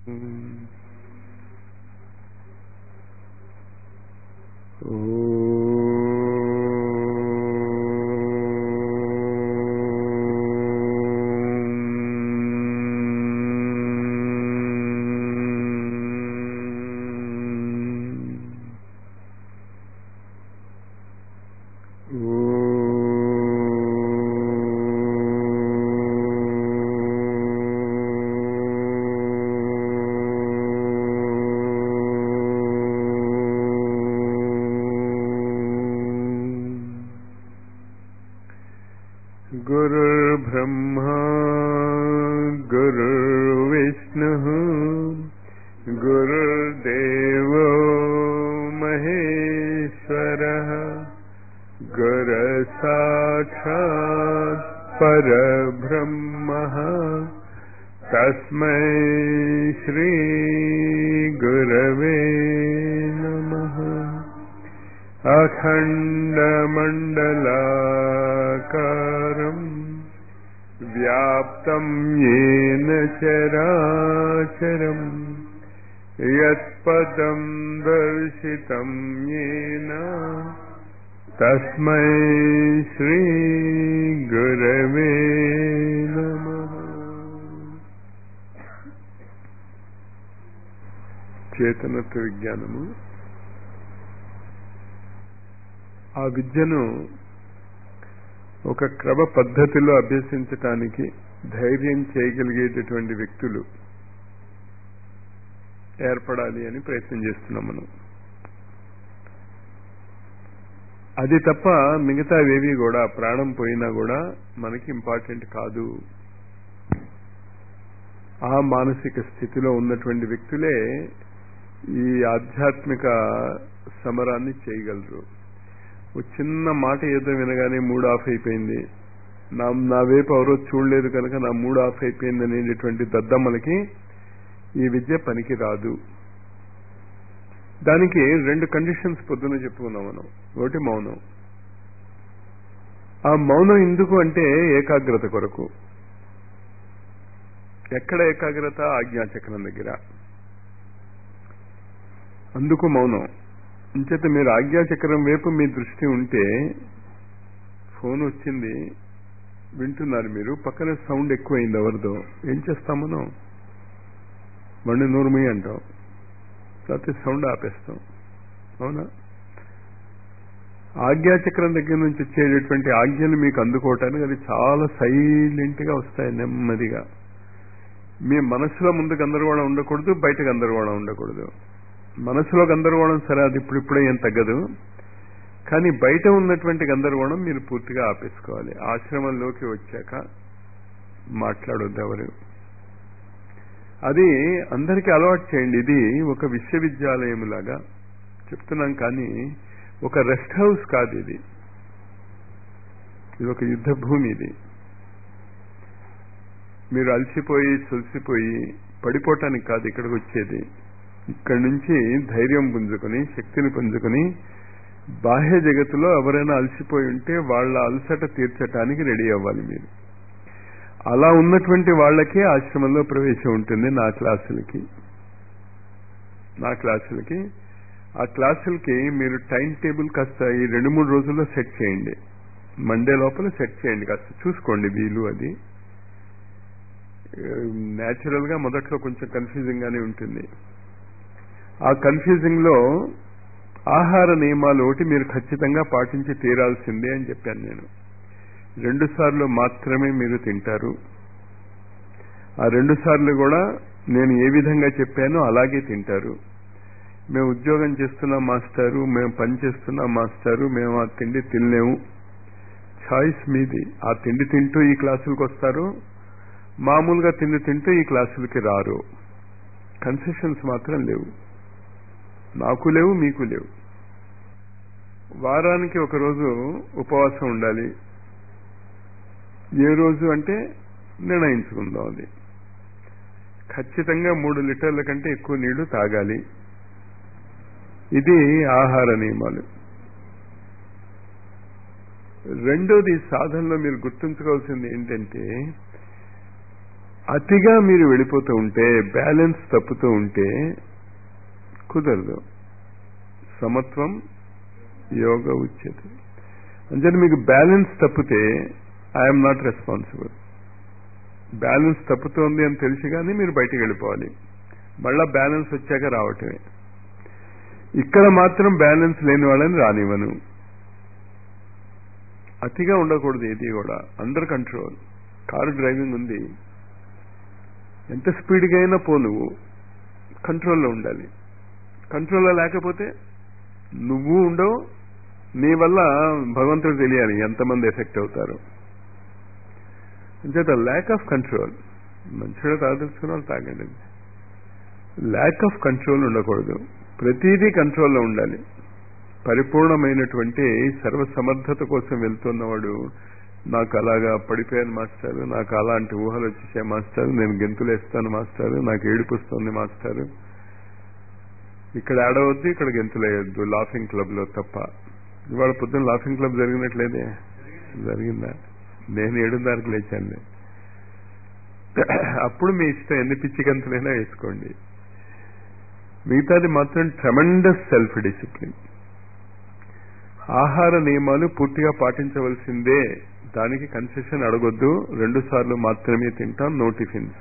गुरुर्ब्रह्मा गुरुर्विष्णुः गुरुर्देवो महेश्वरः गुरसाक्षात् परब्रह्मः तस्मै श्रीगुरवे नमः अखण्डमण्डलाकारम् व्याप्तं येन चराचरम् यत्पदं दर्शितं येन तस्मै श्रीगुरवे नमः చేతనత్వ విజ్ఞానము ఆ విద్యను ఒక క్రమ పద్ధతిలో అభ్యసించటానికి ధైర్యం చేయగలిగేటటువంటి వ్యక్తులు ఏర్పడాలి అని ప్రయత్నం చేస్తున్నాం మనం అది తప్ప మిగతావేవి కూడా ప్రాణం పోయినా కూడా మనకి ఇంపార్టెంట్ కాదు ఆ మానసిక స్థితిలో ఉన్నటువంటి వ్యక్తులే ఈ ఆధ్యాత్మిక సమరాన్ని చేయగలరు ఓ చిన్న మాట ఏదో వినగానే మూడు ఆఫ్ అయిపోయింది నా నా వైపు ఎవరో చూడలేదు కనుక నా మూడు ఆఫ్ అయిపోయింది అనేటటువంటి దద్దమ్మలకి ఈ విద్య పనికి రాదు దానికి రెండు కండిషన్స్ పొద్దున చెప్పుకున్నాం మనం ఒకటి మౌనం ఆ మౌనం ఎందుకు అంటే ఏకాగ్రత కొరకు ఎక్కడ ఏకాగ్రత ఆజ్ఞాచక్రం దగ్గర అందుకు మౌనం ఇంచేత మీరు ఆజ్ఞాచక్రం వైపు మీ దృష్టి ఉంటే ఫోన్ వచ్చింది వింటున్నారు మీరు పక్కన సౌండ్ ఎక్కువైంది ఎవరిదో ఏం చేస్తాం మనం మండి నూరుమి అంటాం లేకపోతే సౌండ్ ఆపేస్తాం అవునా ఆజ్ఞాచక్రం దగ్గర నుంచి వచ్చేటటువంటి ఆజ్ఞలు మీకు అందుకోవటానికి అది చాలా సైలెంట్ గా వస్తాయి నెమ్మదిగా మీ మనసులో ముందు గందరగోళం ఉండకూడదు బయట గందరగోళం ఉండకూడదు మనసులో గందరగోళం సరే అది ఇప్పుడిప్పుడే ఏం తగ్గదు కానీ బయట ఉన్నటువంటి గందరగోళం మీరు పూర్తిగా ఆపేసుకోవాలి ఆశ్రమంలోకి వచ్చాక మాట్లాడొద్దు ఎవరు అది అందరికీ అలవాటు చేయండి ఇది ఒక విశ్వవిద్యాలయం లాగా చెప్తున్నాం కానీ ఒక రెస్ట్ హౌస్ కాదు ఇది ఇది ఒక యుద్ధ భూమి ఇది మీరు అలసిపోయి సొలిసిపోయి పడిపోవటానికి కాదు ఇక్కడికి వచ్చేది ఇక్కడి నుంచి ధైర్యం పుంజుకొని శక్తిని పుంజుకొని బాహ్య జగత్తులో ఎవరైనా అలసిపోయి ఉంటే వాళ్ళ అలసట తీర్చటానికి రెడీ అవ్వాలి మీరు అలా ఉన్నటువంటి వాళ్ళకే ఆశ్రమంలో ప్రవేశం ఉంటుంది నా క్లాసులకి నా క్లాసులకి ఆ క్లాసులకి మీరు టైం టేబుల్ కాస్త ఈ రెండు మూడు రోజుల్లో సెట్ చేయండి మండే లోపల సెట్ చేయండి కాస్త చూసుకోండి వీలు అది న్యాచురల్ గా మొదట్లో కొంచెం కన్ఫ్యూజింగ్ గానే ఉంటుంది ఆ కన్ఫ్యూజింగ్ లో ఆహార నియమాలు ఒకటి మీరు ఖచ్చితంగా పాటించి తీరాల్సిందే అని చెప్పాను నేను రెండు సార్లు మాత్రమే మీరు తింటారు ఆ రెండు సార్లు కూడా నేను ఏ విధంగా చెప్పానో అలాగే తింటారు మేము ఉద్యోగం చేస్తున్నాం మాస్టారు మేము పని చేస్తున్నాం మాస్టారు మేము ఆ తిండి తినలేము ఛాయిస్ మీది ఆ తిండి తింటూ ఈ క్లాసులకు వస్తారు మామూలుగా తిండి తింటూ ఈ క్లాసులకి రారు కన్సెషన్స్ మాత్రం లేవు నాకు లేవు మీకు లేవు వారానికి ఒక రోజు ఉపవాసం ఉండాలి ఏ రోజు అంటే నిర్ణయించుకుందాం అది ఖచ్చితంగా మూడు లీటర్ల కంటే ఎక్కువ నీళ్లు తాగాలి ఇది ఆహార నియమాలు రెండోది సాధనలో మీరు గుర్తుంచుకోవాల్సింది ఏంటంటే అతిగా మీరు వెళ్ళిపోతూ ఉంటే బ్యాలెన్స్ తప్పుతూ ఉంటే కుదరదు సమత్వం యోగ ఉచ్యత అంటే మీకు బ్యాలెన్స్ తప్పితే ఐఎమ్ నాట్ రెస్పాన్సిబుల్ బ్యాలెన్స్ తప్పుతోంది అని తెలిసి కానీ మీరు బయటికి వెళ్ళిపోవాలి మళ్ళా బ్యాలెన్స్ వచ్చాక రావటమే ఇక్కడ మాత్రం బ్యాలెన్స్ లేని వాళ్ళని రానివ్వను అతిగా ఉండకూడదు ఏది కూడా అండర్ కంట్రోల్ కారు డ్రైవింగ్ ఉంది ఎంత స్పీడ్గా అయినా పో నువ్వు కంట్రోల్లో ఉండాలి కంట్రోల్లో లేకపోతే నువ్వు ఉండవు నీ వల్ల భగవంతుడు తెలియాలి ఎంతమంది ఎఫెక్ట్ అవుతారు అంచేత ల్యాక్ ఆఫ్ కంట్రోల్ మంచిగా తాగదలుచుకున్న వాళ్ళు తాగండి ల్యాక్ ఆఫ్ కంట్రోల్ ఉండకూడదు ప్రతిదీ కంట్రోల్లో ఉండాలి పరిపూర్ణమైనటువంటి సర్వసమర్థత కోసం వెళ్తున్నవాడు నాకు అలాగా పడిపోయాను మాస్టారు నాకు అలాంటి ఊహలు వచ్చేసాయి మాస్టారు నేను గెంతులు వేస్తాను మాస్టారు నాకు ఏడుపు వస్తుంది మాస్టారు ఇక్కడ ఆడవద్దు ఇక్కడ గెంతులు వేయొద్దు లాఫింగ్ క్లబ్ లో తప్ప ఇవాళ పొద్దున్న లాఫింగ్ క్లబ్ జరిగినట్లేదే జరిగిందా నేను ఏడున్నరకు లేచాను అప్పుడు మీ ఇష్టం ఎన్ని పిచ్చి గంతులైనా వేసుకోండి మిగతాది మాత్రం ట్రమండస్ సెల్ఫ్ డిసిప్లిన్ ఆహార నియమాలు పూర్తిగా పాటించవలసిందే దానికి కన్సెషన్ అడగొద్దు రెండు సార్లు మాత్రమే తింటాం నో టిఫిన్స్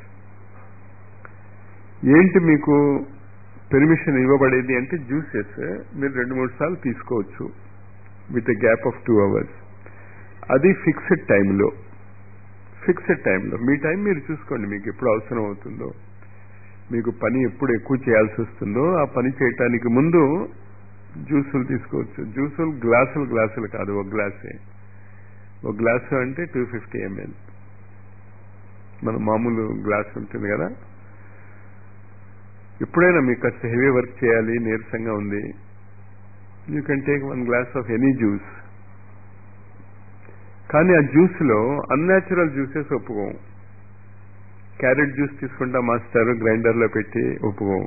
ఏంటి మీకు పెర్మిషన్ ఇవ్వబడేది అంటే జ్యూసెస్ మీరు రెండు మూడు సార్లు తీసుకోవచ్చు with a gap of two hours అది ఫిక్స్డ్ టైంలో ఫిక్స్డ్ టైంలో మీ టైం మీరు చూసుకోండి మీకు ఎప్పుడు అవసరం అవుతుందో మీకు పని ఎప్పుడు ఎక్కువ చేయాల్సి వస్తుందో ఆ పని చేయటానికి ముందు జ్యూసులు తీసుకోవచ్చు జ్యూసులు గ్లాసులు గ్లాసులు కాదు ఒక గ్లాసే ఒక గ్లాసు అంటే టూ ఫిఫ్టీ ఎంఎల్ మన మామూలు గ్లాస్ ఉంటుంది కదా ఎప్పుడైనా మీకు కాస్త హెవీ వర్క్ చేయాలి నీరసంగా ఉంది you can take one glass of any juice కానీ ఆ జ్యూస్లో అన్యాచురల్ జ్యూసెస్ ఒప్పుకోం క్యారెట్ జ్యూస్ తీసుకుంటా మాస్టర్ గ్రైండర్లో పెట్టి ఒప్పుకోం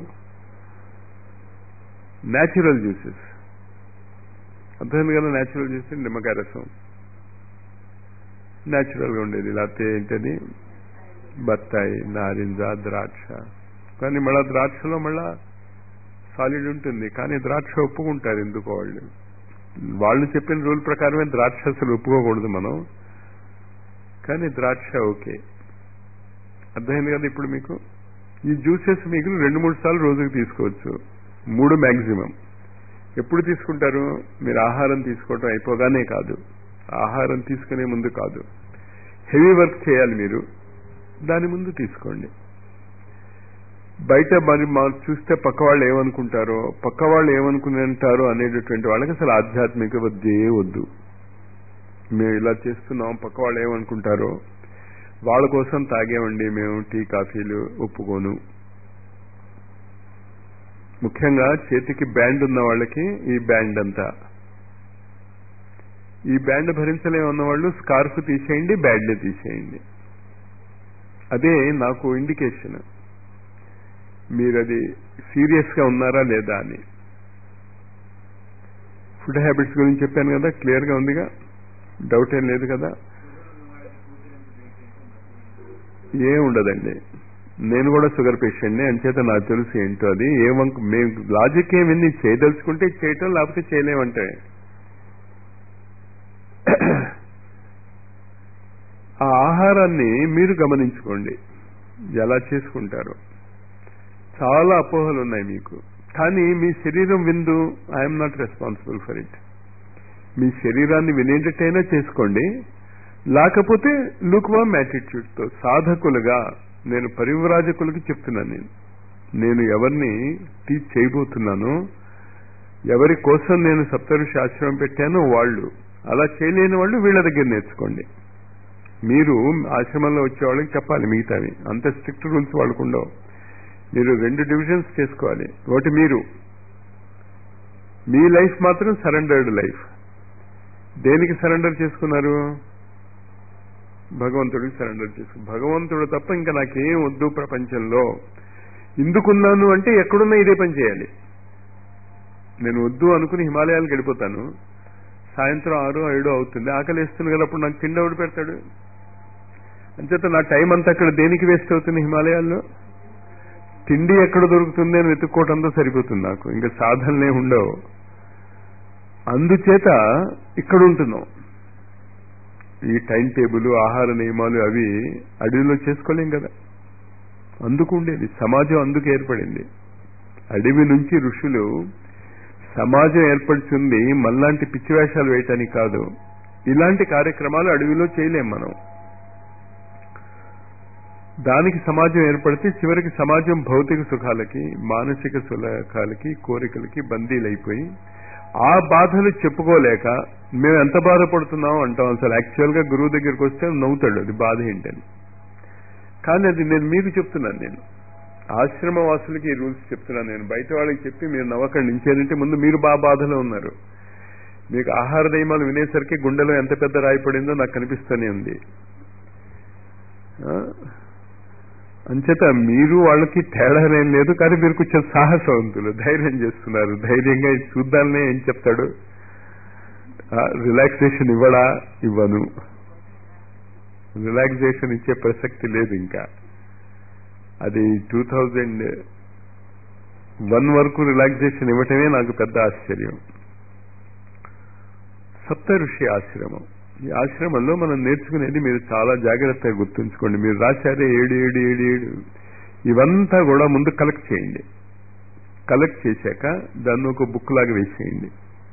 న్యాచురల్ జ్యూసెస్ అర్థమైంది కదా న్యాచురల్ జ్యూస్ నిమ్మకాయ రసం న్యాచురల్గా ఉండేది లేకపోతే ఏంటది బత్తాయి నారింజ ద్రాక్ష కానీ మళ్ళా ద్రాక్షలో మళ్ళా సాలిడ్ ఉంటుంది కానీ ద్రాక్ష ఒప్పుకుంటారు ఎందుకో వాళ్ళు వాళ్ళు చెప్పిన రూల్ ప్రకారమే ద్రాక్ష అసలు ఒప్పుకోకూడదు మనం కానీ ద్రాక్ష ఓకే అర్థమైంది కదా ఇప్పుడు మీకు ఈ జ్యూసెస్ మీకు రెండు మూడు సార్లు రోజుకి తీసుకోవచ్చు మూడు మ్యాక్సిమం ఎప్పుడు తీసుకుంటారు మీరు ఆహారం తీసుకోవటం అయిపోగానే కాదు ఆహారం తీసుకునే ముందు కాదు హెవీ వర్క్ చేయాలి మీరు దాని ముందు తీసుకోండి బయట మరి మా చూస్తే పక్క వాళ్ళు ఏమనుకుంటారో పక్క వాళ్ళు ఏమనుకుని అంటారో అనేటటువంటి వాళ్ళకి అసలు ఆధ్యాత్మిక వద్దే వద్దు మేము ఇలా చేస్తున్నాం పక్క వాళ్ళు ఏమనుకుంటారో వాళ్ళ కోసం తాగేవండి మేము టీ కాఫీలు ఒప్పుకోను ముఖ్యంగా చేతికి బ్యాండ్ ఉన్న వాళ్ళకి ఈ బ్యాండ్ అంతా ఈ బ్యాండ్ భరించలేమన్న వాళ్ళు స్కార్ఫ్ తీసేయండి బ్యాండ్ తీసేయండి అదే నాకు ఇండికేషన్ మీరు అది సీరియస్ గా ఉన్నారా లేదా అని ఫుడ్ హ్యాబిట్స్ గురించి చెప్పాను కదా క్లియర్ గా ఉందిగా డౌట్ ఏం లేదు కదా ఏం ఉండదండి నేను కూడా షుగర్ పేషెంట్ని అంచేత నాకు తెలుసు ఏంటో అది ఏమంక మేము లాజిక్ ఏమింది చేయదలుచుకుంటే చేయటం లేకపోతే చేయలేమంటే ఆ ఆహారాన్ని మీరు గమనించుకోండి ఎలా చేసుకుంటారో చాలా అపోహలు ఉన్నాయి మీకు కానీ మీ శరీరం విందు I'm not responsible for it మీ శరీరాన్ని వినేటట్టయినా చేసుకోండి లేకపోతే లుక్వామ్ యాటిట్యూడ్తో సాధకులుగా నేను పరివ్రాజకులకు చెప్తున్నాను నేను నేను ఎవరిని టీచ్ చేయబోతున్నానో ఎవరి కోసం నేను సప్తఋషి ఆశ్రమం పెట్టానో వాళ్ళు అలా చేయలేని వాళ్ళు వీళ్ళ దగ్గర నేర్చుకోండి మీరు ఆశ్రమంలో వచ్చే వాళ్ళకి చెప్పాలి మిగతావి అంత స్ట్రిక్ట్ రూల్స్ వాళ్ళకు ఉండవు మీరు రెండు డివిజన్స్ చేసుకోవాలి ఒకటి మీరు మీ లైఫ్ మాత్రం సరెండర్డ్ లైఫ్ దేనికి సరెండర్ చేసుకున్నారు భగవంతుడికి సరెండర్ చేసుకు భగవంతుడు తప్ప ఇంకా నాకేం వద్దు ప్రపంచంలో ఎందుకున్నాను అంటే ఎక్కడున్నా ఇదే పని చేయాలి నేను వద్దు అనుకుని హిమాలయాలకు వెళ్ళిపోతాను సాయంత్రం ఆరు ఏడు అవుతుంది ఆకలి వేస్తుంది కదా అప్పుడు నాకు తిండి ఎవడు పెడతాడు అంచేత నా టైం అంతా అక్కడ దేనికి వేస్ట్ అవుతుంది హిమాలయాల్లో తిండి ఎక్కడ దొరుకుతుంది అని వెతుక్కోవటంతో సరిపోతుంది నాకు ఇంకా సాధనలే ఉండవు అందుచేత ఇక్కడ ఉంటున్నాం ఈ టైం టేబుల్ ఆహార నియమాలు అవి అడవిలో చేసుకోలేం కదా అందుకు ఉండేది సమాజం అందుకు ఏర్పడింది అడవి నుంచి ఋషులు సమాజం ఏర్పడుతుంది మళ్ళాంటి పిచ్చి వేషాలు వేయటానికి కాదు ఇలాంటి కార్యక్రమాలు అడవిలో చేయలేం మనం దానికి సమాజం ఏర్పడితే చివరికి సమాజం భౌతిక సుఖాలకి మానసిక సుఖాలకి కోరికలకి బందీలైపోయి ఆ బాధలు చెప్పుకోలేక మేము ఎంత బాధపడుతున్నాం అంటాం అసలు యాక్చువల్ గా గురువు దగ్గరికి వస్తే నవ్వుతాడు అది బాధ ఏంటని కానీ అది నేను మీకు చెప్తున్నాను నేను ఆశ్రమ వాసులకి ఈ రూల్స్ చెప్తున్నాను నేను బయట వాళ్ళకి చెప్పి మీరు నవ్వకండి నుంచేనంటే ముందు మీరు బాగా బాధలో ఉన్నారు మీకు ఆహార నియమాలు వినేసరికి గుండెలో ఎంత పెద్ద రాయి పడిందో నాకు కనిపిస్తూనే ఉంది అంచేత మీరు వాళ్ళకి తేడా ఏం లేదు కానీ మీరు కొంచెం సాహసవంతులు ధైర్యం చేస్తున్నారు ధైర్యంగా ఇది చూద్దాలనే ఏం చెప్తాడు రిలాక్సేషన్ ఇవ్వడా ఇవ్వను రిలాక్సేషన్ ఇచ్చే ప్రసక్తి లేదు ఇంకా అది టూ థౌజండ్ వన్ వరకు రిలాక్సేషన్ ఇవ్వటమే నాకు పెద్ద ఆశ్చర్యం సప్త ఋషి ఆశ్రమం ఈ ఆశ్రమంలో మనం నేర్చుకునేది మీరు చాలా జాగ్రత్తగా గుర్తుంచుకోండి మీరు రాశారే ఏడు ఏడు ఏడు ఏడు ఇవంతా కూడా ముందు కలెక్ట్ చేయండి కలెక్ట్ చేశాక దాన్ని ఒక బుక్ లాగా వేసేయండి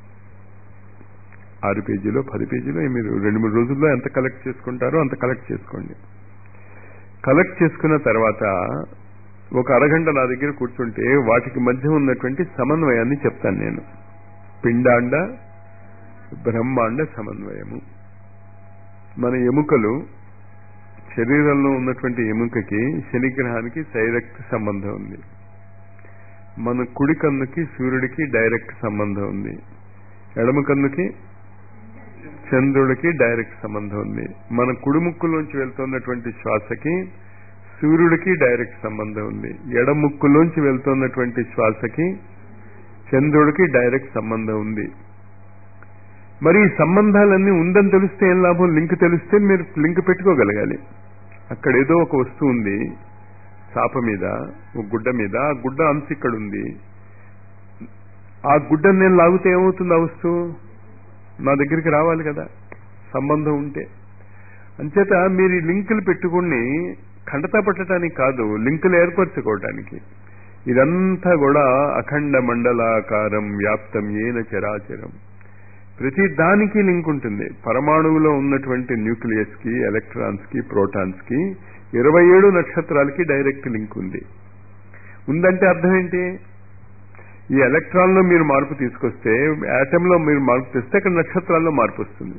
ఆరు పేజీలో పది పేజీలో మీరు రెండు మూడు రోజుల్లో ఎంత కలెక్ట్ చేసుకుంటారో అంత కలెక్ట్ చేసుకోండి కలెక్ట్ చేసుకున్న తర్వాత ఒక అరగంట నా దగ్గర కూర్చుంటే వాటికి మధ్య ఉన్నటువంటి సమన్వయాన్ని చెప్తాను నేను పిండాండ బ్రహ్మాండ సమన్వయము మన ఎముకలు శరీరంలో ఉన్నటువంటి ఎముకకి శనిగ్రహానికి డైరెక్ట్ సంబంధం ఉంది మన కుడి కన్నుకి సూర్యుడికి డైరెక్ట్ సంబంధం ఉంది ఎడమ కన్నుకి చంద్రుడికి డైరెక్ట్ సంబంధం ఉంది మన కుడి ముక్కులోంచి వెళ్తున్నటువంటి శ్వాసకి సూర్యుడికి డైరెక్ట్ సంబంధం ఉంది ఎడ ముక్కులోంచి వెళ్తున్నటువంటి శ్వాసకి చంద్రుడికి డైరెక్ట్ సంబంధం ఉంది మరి ఈ సంబంధాలన్నీ ఉందని తెలిస్తే ఏం లాభం లింక్ తెలిస్తే మీరు లింక్ పెట్టుకోగలగాలి అక్కడ ఏదో ఒక వస్తువు ఉంది చాప మీద ఒక గుడ్డ మీద ఆ గుడ్డ అంశ ఇక్కడ ఉంది ఆ గుడ్డను నేను లాగితే ఏమవుతుంది ఆ వస్తువు నా దగ్గరికి రావాలి కదా సంబంధం ఉంటే అంచేత మీరు ఈ లింకులు పెట్టుకుని ఖండత పట్టడానికి కాదు లింకులు ఏర్పరచుకోవటానికి ఇదంతా కూడా అఖండ మండలాకారం వ్యాప్తం ఏన చరాచరం ప్రతి దానికి లింక్ ఉంటుంది పరమాణువులో ఉన్నటువంటి న్యూక్లియస్ కి ఎలక్ట్రాన్స్ కి ప్రోటాన్స్ కి ఇరవై ఏడు నక్షత్రాలకి డైరెక్ట్ లింక్ ఉంది ఉందంటే అర్థం ఏంటి ఈ ఎలక్ట్రాన్లో మీరు మార్పు తీసుకొస్తే యాటంలో మీరు మార్పు తెస్తే అక్కడ నక్షత్రాల్లో మార్పు వస్తుంది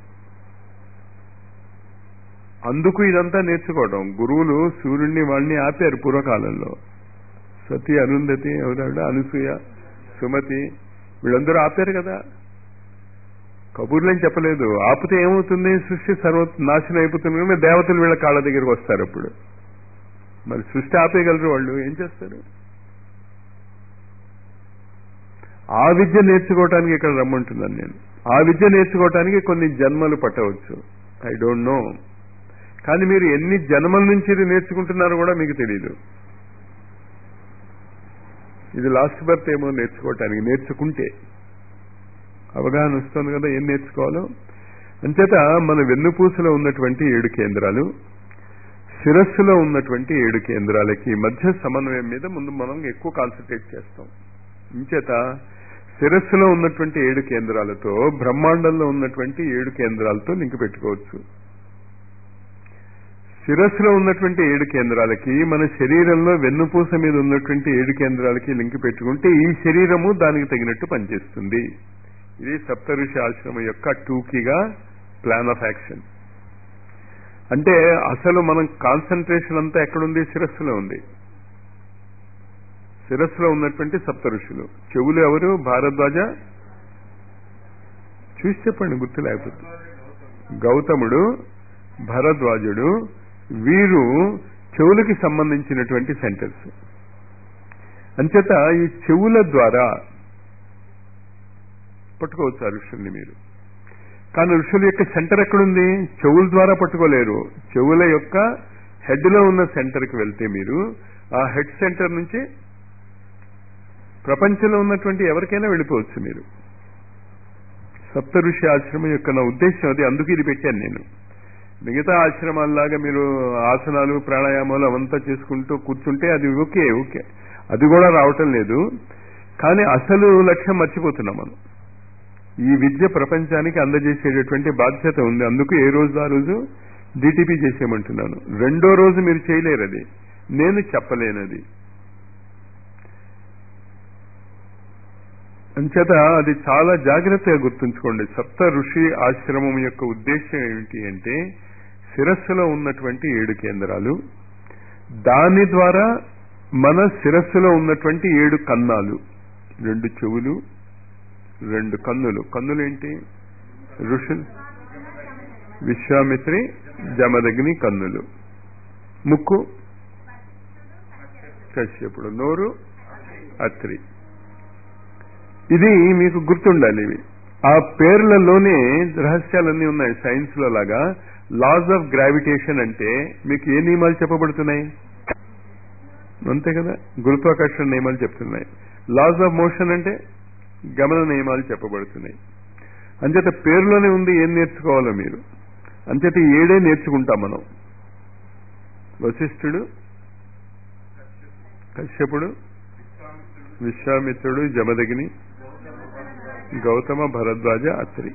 అందుకు ఇదంతా నేర్చుకోవడం గురువులు సూర్యుడిని వాళ్ళని ఆపారు పూర్వకాలంలో సతీ అరుంధతి ఎవరాడు అనసూయ సుమతి వీళ్ళందరూ ఆపారు కదా కబుర్లేం చెప్పలేదు ఆపితే ఏమవుతుంది సృష్టి సర్వ నాశనం అయిపోతుంది కానీ దేవతలు వీళ్ళ కాళ్ళ దగ్గరికి వస్తారు అప్పుడు మరి సృష్టి ఆపేయగలరు వాళ్ళు ఏం చేస్తారు ఆ విద్య నేర్చుకోవటానికి ఇక్కడ రమ్మంటున్నాను నేను ఆ విద్య నేర్చుకోవటానికి కొన్ని జన్మలు పట్టవచ్చు ఐ డోంట్ నో కానీ మీరు ఎన్ని జన్మల నుంచి ఇది నేర్చుకుంటున్నారో కూడా మీకు తెలియదు ఇది లాస్ట్ బర్త్ ఏమో నేర్చుకోవటానికి నేర్చుకుంటే అవగాహన వస్తుంది కదా ఏం నేర్చుకోవాలో అంచేత మన వెన్నుపూసలో ఉన్నటువంటి ఏడు కేంద్రాలు శిరస్సులో ఉన్నటువంటి ఏడు కేంద్రాలకి మధ్య సమన్వయం మీద ముందు మనం ఎక్కువ కాన్సన్ట్రేట్ చేస్తాం ఇంచేత శిరస్సులో ఉన్నటువంటి ఏడు కేంద్రాలతో బ్రహ్మాండంలో ఉన్నటువంటి ఏడు కేంద్రాలతో లింక్ పెట్టుకోవచ్చు శిరస్సులో ఉన్నటువంటి ఏడు కేంద్రాలకి మన శరీరంలో వెన్నుపూస మీద ఉన్నటువంటి ఏడు కేంద్రాలకి లింక్ పెట్టుకుంటే ఈ శరీరము దానికి తగినట్టు పనిచేస్తుంది ఇది సప్తఋషి ఆశ్రమం యొక్క టూకీగా ప్లాన్ ఆఫ్ యాక్షన్ అంటే అసలు మనం కాన్సన్ట్రేషన్ అంతా ఎక్కడుంది శిరస్సులో ఉంది శిరస్సులో ఉన్నటువంటి సప్త ఋషులు చెవులు ఎవరు భారద్వాజ చూసి చెప్పండి గుర్తు లేకపోతే గౌతముడు భరద్వాజుడు వీరు చెవులకి సంబంధించినటువంటి సెంటర్స్ అంచేత ఈ చెవుల ద్వారా పట్టుకోవచ్చు ఆ ఋషుల్ని మీరు కానీ ఋషుల యొక్క సెంటర్ ఎక్కడుంది చెవుల ద్వారా పట్టుకోలేరు చెవుల యొక్క హెడ్ లో ఉన్న సెంటర్కి వెళ్తే మీరు ఆ హెడ్ సెంటర్ నుంచి ప్రపంచంలో ఉన్నటువంటి ఎవరికైనా వెళ్ళిపోవచ్చు మీరు సప్త ఋషి ఆశ్రమం యొక్క నా ఉద్దేశం అది అందుకు ఇది పెట్టాను నేను మిగతా ఆశ్రమాల్లాగా మీరు ఆసనాలు ప్రాణాయామాలు అవంతా చేసుకుంటూ కూర్చుంటే అది ఓకే ఓకే అది కూడా రావటం లేదు కానీ అసలు లక్ష్యం మర్చిపోతున్నాం మనం ఈ విద్య ప్రపంచానికి అందజేసేటటువంటి బాధ్యత ఉంది అందుకు ఏ రోజు ఆ రోజు డిటిపి చేసేయమంటున్నాను రెండో రోజు మీరు చేయలేరు అది నేను చెప్పలేనది అంచేత అది చాలా జాగ్రత్తగా గుర్తుంచుకోండి సప్త ఋషి ఆశ్రమం యొక్క ఉద్దేశం ఏమిటి అంటే శిరస్సులో ఉన్నటువంటి ఏడు కేంద్రాలు దాని ద్వారా మన శిరస్సులో ఉన్నటువంటి ఏడు కన్నాలు రెండు చెవులు రెండు కన్నులు కన్నులు ఏంటి ఋషులు విశ్వామిత్రి జమదగ్ని కన్నులు ముక్కు కశ్యపుడు నోరు అత్రి ఇది మీకు గుర్తుండాలి ఇవి ఆ పేర్లలోనే రహస్యాలన్నీ ఉన్నాయి సైన్స్ లో లాగా లాస్ ఆఫ్ గ్రావిటేషన్ అంటే మీకు ఏ నియమాలు చెప్పబడుతున్నాయి అంతే కదా గురుత్వాకర్షణ నియమాలు చెప్తున్నాయి లాస్ ఆఫ్ మోషన్ అంటే గమన నియమాలు చెప్పబడుతున్నాయి అంచేత పేరులోనే ఉంది ఏం నేర్చుకోవాలో మీరు అంచేత ఏడే నేర్చుకుంటాం మనం వశిష్ఠుడు కశ్యపుడు విశ్వామిత్రుడు జమదగిని గౌతమ భరద్వాజ అత్రి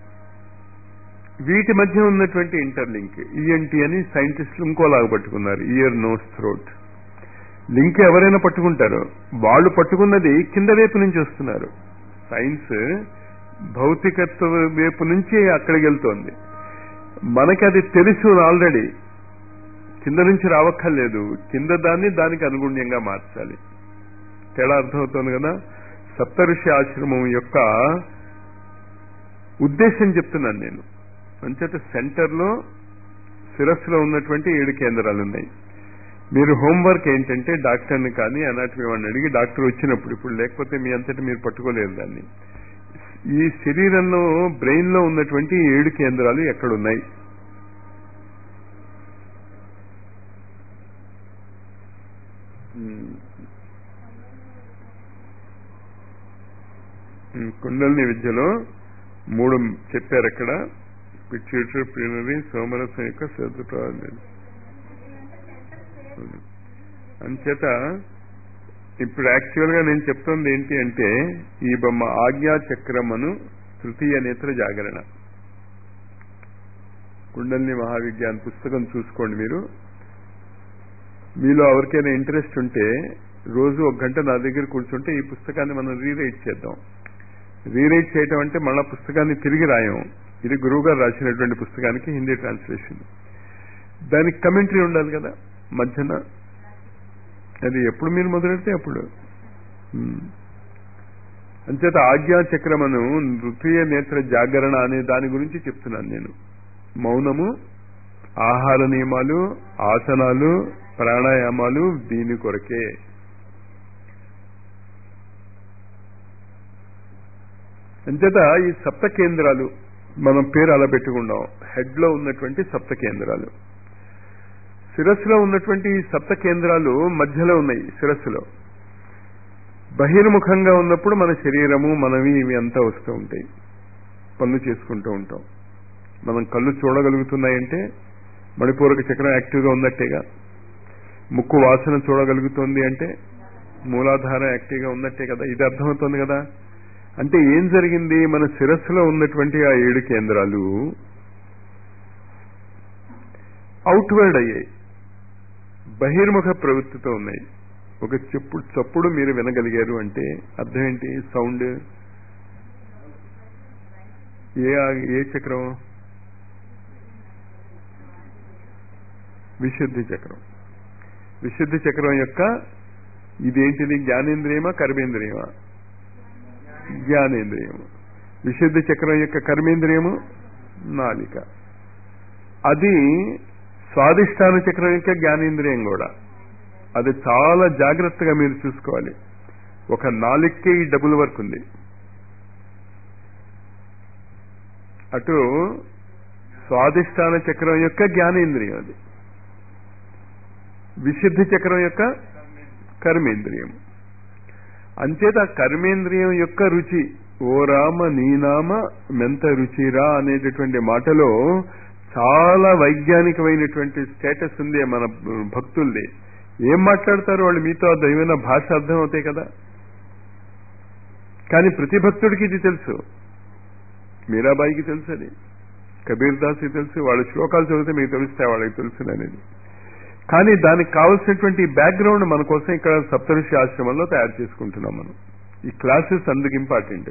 వీటి మధ్య ఉన్నటువంటి ఇంటర్లింక్ ఈఎన్టీ అని సైంటిస్టులు ఇంకోలాగా పట్టుకున్నారు ఇయర్ నోస్ థ్రోట్ లింక్ ఎవరైనా పట్టుకుంటారో వాళ్ళు పట్టుకున్నది కింద వైపు నుంచి వస్తున్నారు సైన్స్ భౌతికత్వ వైపు నుంచి అక్కడికి వెళ్తోంది మనకి అది తెలుసు ఆల్రెడీ కింద నుంచి రావక్కర్లేదు కింద దాన్ని దానికి అనుగుణ్యంగా మార్చాలి తేడా అర్థమవుతోంది కదా సప్తఋషి ఆశ్రమం యొక్క ఉద్దేశం చెప్తున్నాను నేను అంచేత సెంటర్లో శిరస్సులో ఉన్నటువంటి ఏడు కేంద్రాలు ఉన్నాయి మీరు హోంవర్క్ ఏంటంటే డాక్టర్ని కానీ అనాటమీ వాడిని అడిగి డాక్టర్ వచ్చినప్పుడు ఇప్పుడు లేకపోతే మీ అంతటి మీరు పట్టుకోలేరు దాన్ని ఈ శరీరంలో బ్రెయిన్ లో ఉన్నటువంటి ఏడు కేంద్రాలు ఎక్కడున్నాయి కుండలిని విద్యలో మూడు చెప్పారు అక్కడ పిచ్యూటరీ ప్రినరీ సోమరసం యొక్క శ్రద్ధ ప్రారంభం అంచేత ఇప్పుడు యాక్చువల్ గా నేను చెప్తుంది ఏంటి అంటే ఈ బొమ్మ ఆజ్ఞా చక్రమను తృతీయ నేత్ర జాగరణ కుండలిని మహావిజ్ఞాన్ పుస్తకం చూసుకోండి మీరు మీలో ఎవరికైనా ఇంట్రెస్ట్ ఉంటే రోజు ఒక గంట నా దగ్గర కూర్చుంటే ఈ పుస్తకాన్ని మనం రీరైట్ చేద్దాం రీరైట్ చేయటం అంటే మళ్ళా పుస్తకాన్ని తిరిగి రాయం ఇది గురువు గారు రాసినటువంటి పుస్తకానికి హిందీ ట్రాన్స్లేషన్ దానికి కమెంటరీ ఉండాలి కదా మధ్యన అది ఎప్పుడు మీరు మొదలెడితే అప్పుడు అంచేత ఆజ్ఞా చక్రమను నృతీయ నేత్ర జాగరణ అనే దాని గురించి చెప్తున్నాను నేను మౌనము ఆహార నియమాలు ఆసనాలు ప్రాణాయామాలు దీని కొరకే అంచేత ఈ సప్త కేంద్రాలు మనం పేరు అలా పెట్టుకున్నాం హెడ్ లో ఉన్నటువంటి సప్త కేంద్రాలు శిరస్సులో ఉన్నటువంటి ఈ సప్త కేంద్రాలు మధ్యలో ఉన్నాయి శిరస్సులో బహిర్ముఖంగా ఉన్నప్పుడు మన శరీరము మనవి ఇవి అంతా వస్తూ ఉంటాయి పనులు చేసుకుంటూ ఉంటాం మనం కళ్ళు చూడగలుగుతున్నాయంటే మణిపూరక చక్రం యాక్టివ్గా ఉన్నట్టేగా ముక్కు వాసన చూడగలుగుతుంది అంటే మూలాధారం యాక్టివ్గా ఉన్నట్టే కదా ఇది అర్థమవుతుంది కదా అంటే ఏం జరిగింది మన శిరస్సులో ఉన్నటువంటి ఆ ఏడు కేంద్రాలు అవుట్వర్డ్ అయ్యాయి బహిర్ముఖ ప్రవృత్తితో ఉన్నాయి ఒక చెప్పుడు చప్పుడు మీరు వినగలిగారు అంటే అర్థం ఏంటి సౌండ్ ఏ ఏ చక్రం విశుద్ధి చక్రం విశుద్ధి చక్రం యొక్క ఇదేంటిది జ్ఞానేంద్రియమా కర్మేంద్రియమా జ్ఞానేంద్రియము విశుద్ధి చక్రం యొక్క కర్మేంద్రియము నాలిక అది స్వాదిష్టాన చక్రం యొక్క జ్ఞానేంద్రియం కూడా అది చాలా జాగ్రత్తగా మీరు చూసుకోవాలి ఒక నాలుగుకే ఈ డబుల్ వర్క్ ఉంది అటు స్వాదిష్టాన చక్రం యొక్క జ్ఞానేంద్రియం అది విశుద్ధి చక్రం యొక్క కర్మేంద్రియం అంచేత ఆ కర్మేంద్రియం యొక్క రుచి ఓ రామ నీనామ మెంత రుచిరా అనేటటువంటి మాటలో చాలా వైజ్ఞానికమైనటువంటి స్టేటస్ ఉంది మన భక్తుల్ది ఏం మాట్లాడతారు వాళ్ళు మీతో ఆ దైవమైన భాష అర్థం అవుతాయి కదా కానీ ప్రతి భక్తుడికి ఇది తెలుసు మీరాబాయికి తెలుసు అది కబీర్ దాస్కి తెలుసు వాళ్ళ శ్లోకాలు చదివితే మీకు తెలుస్తాయి వాళ్ళకి తెలుసు అనేది కానీ దానికి కావలసినటువంటి బ్యాక్గ్రౌండ్ మన కోసం ఇక్కడ సప్తఋషి ఆశ్రమంలో తయారు చేసుకుంటున్నాం మనం ఈ క్లాసెస్ అందుకు ఇంపార్టెంట్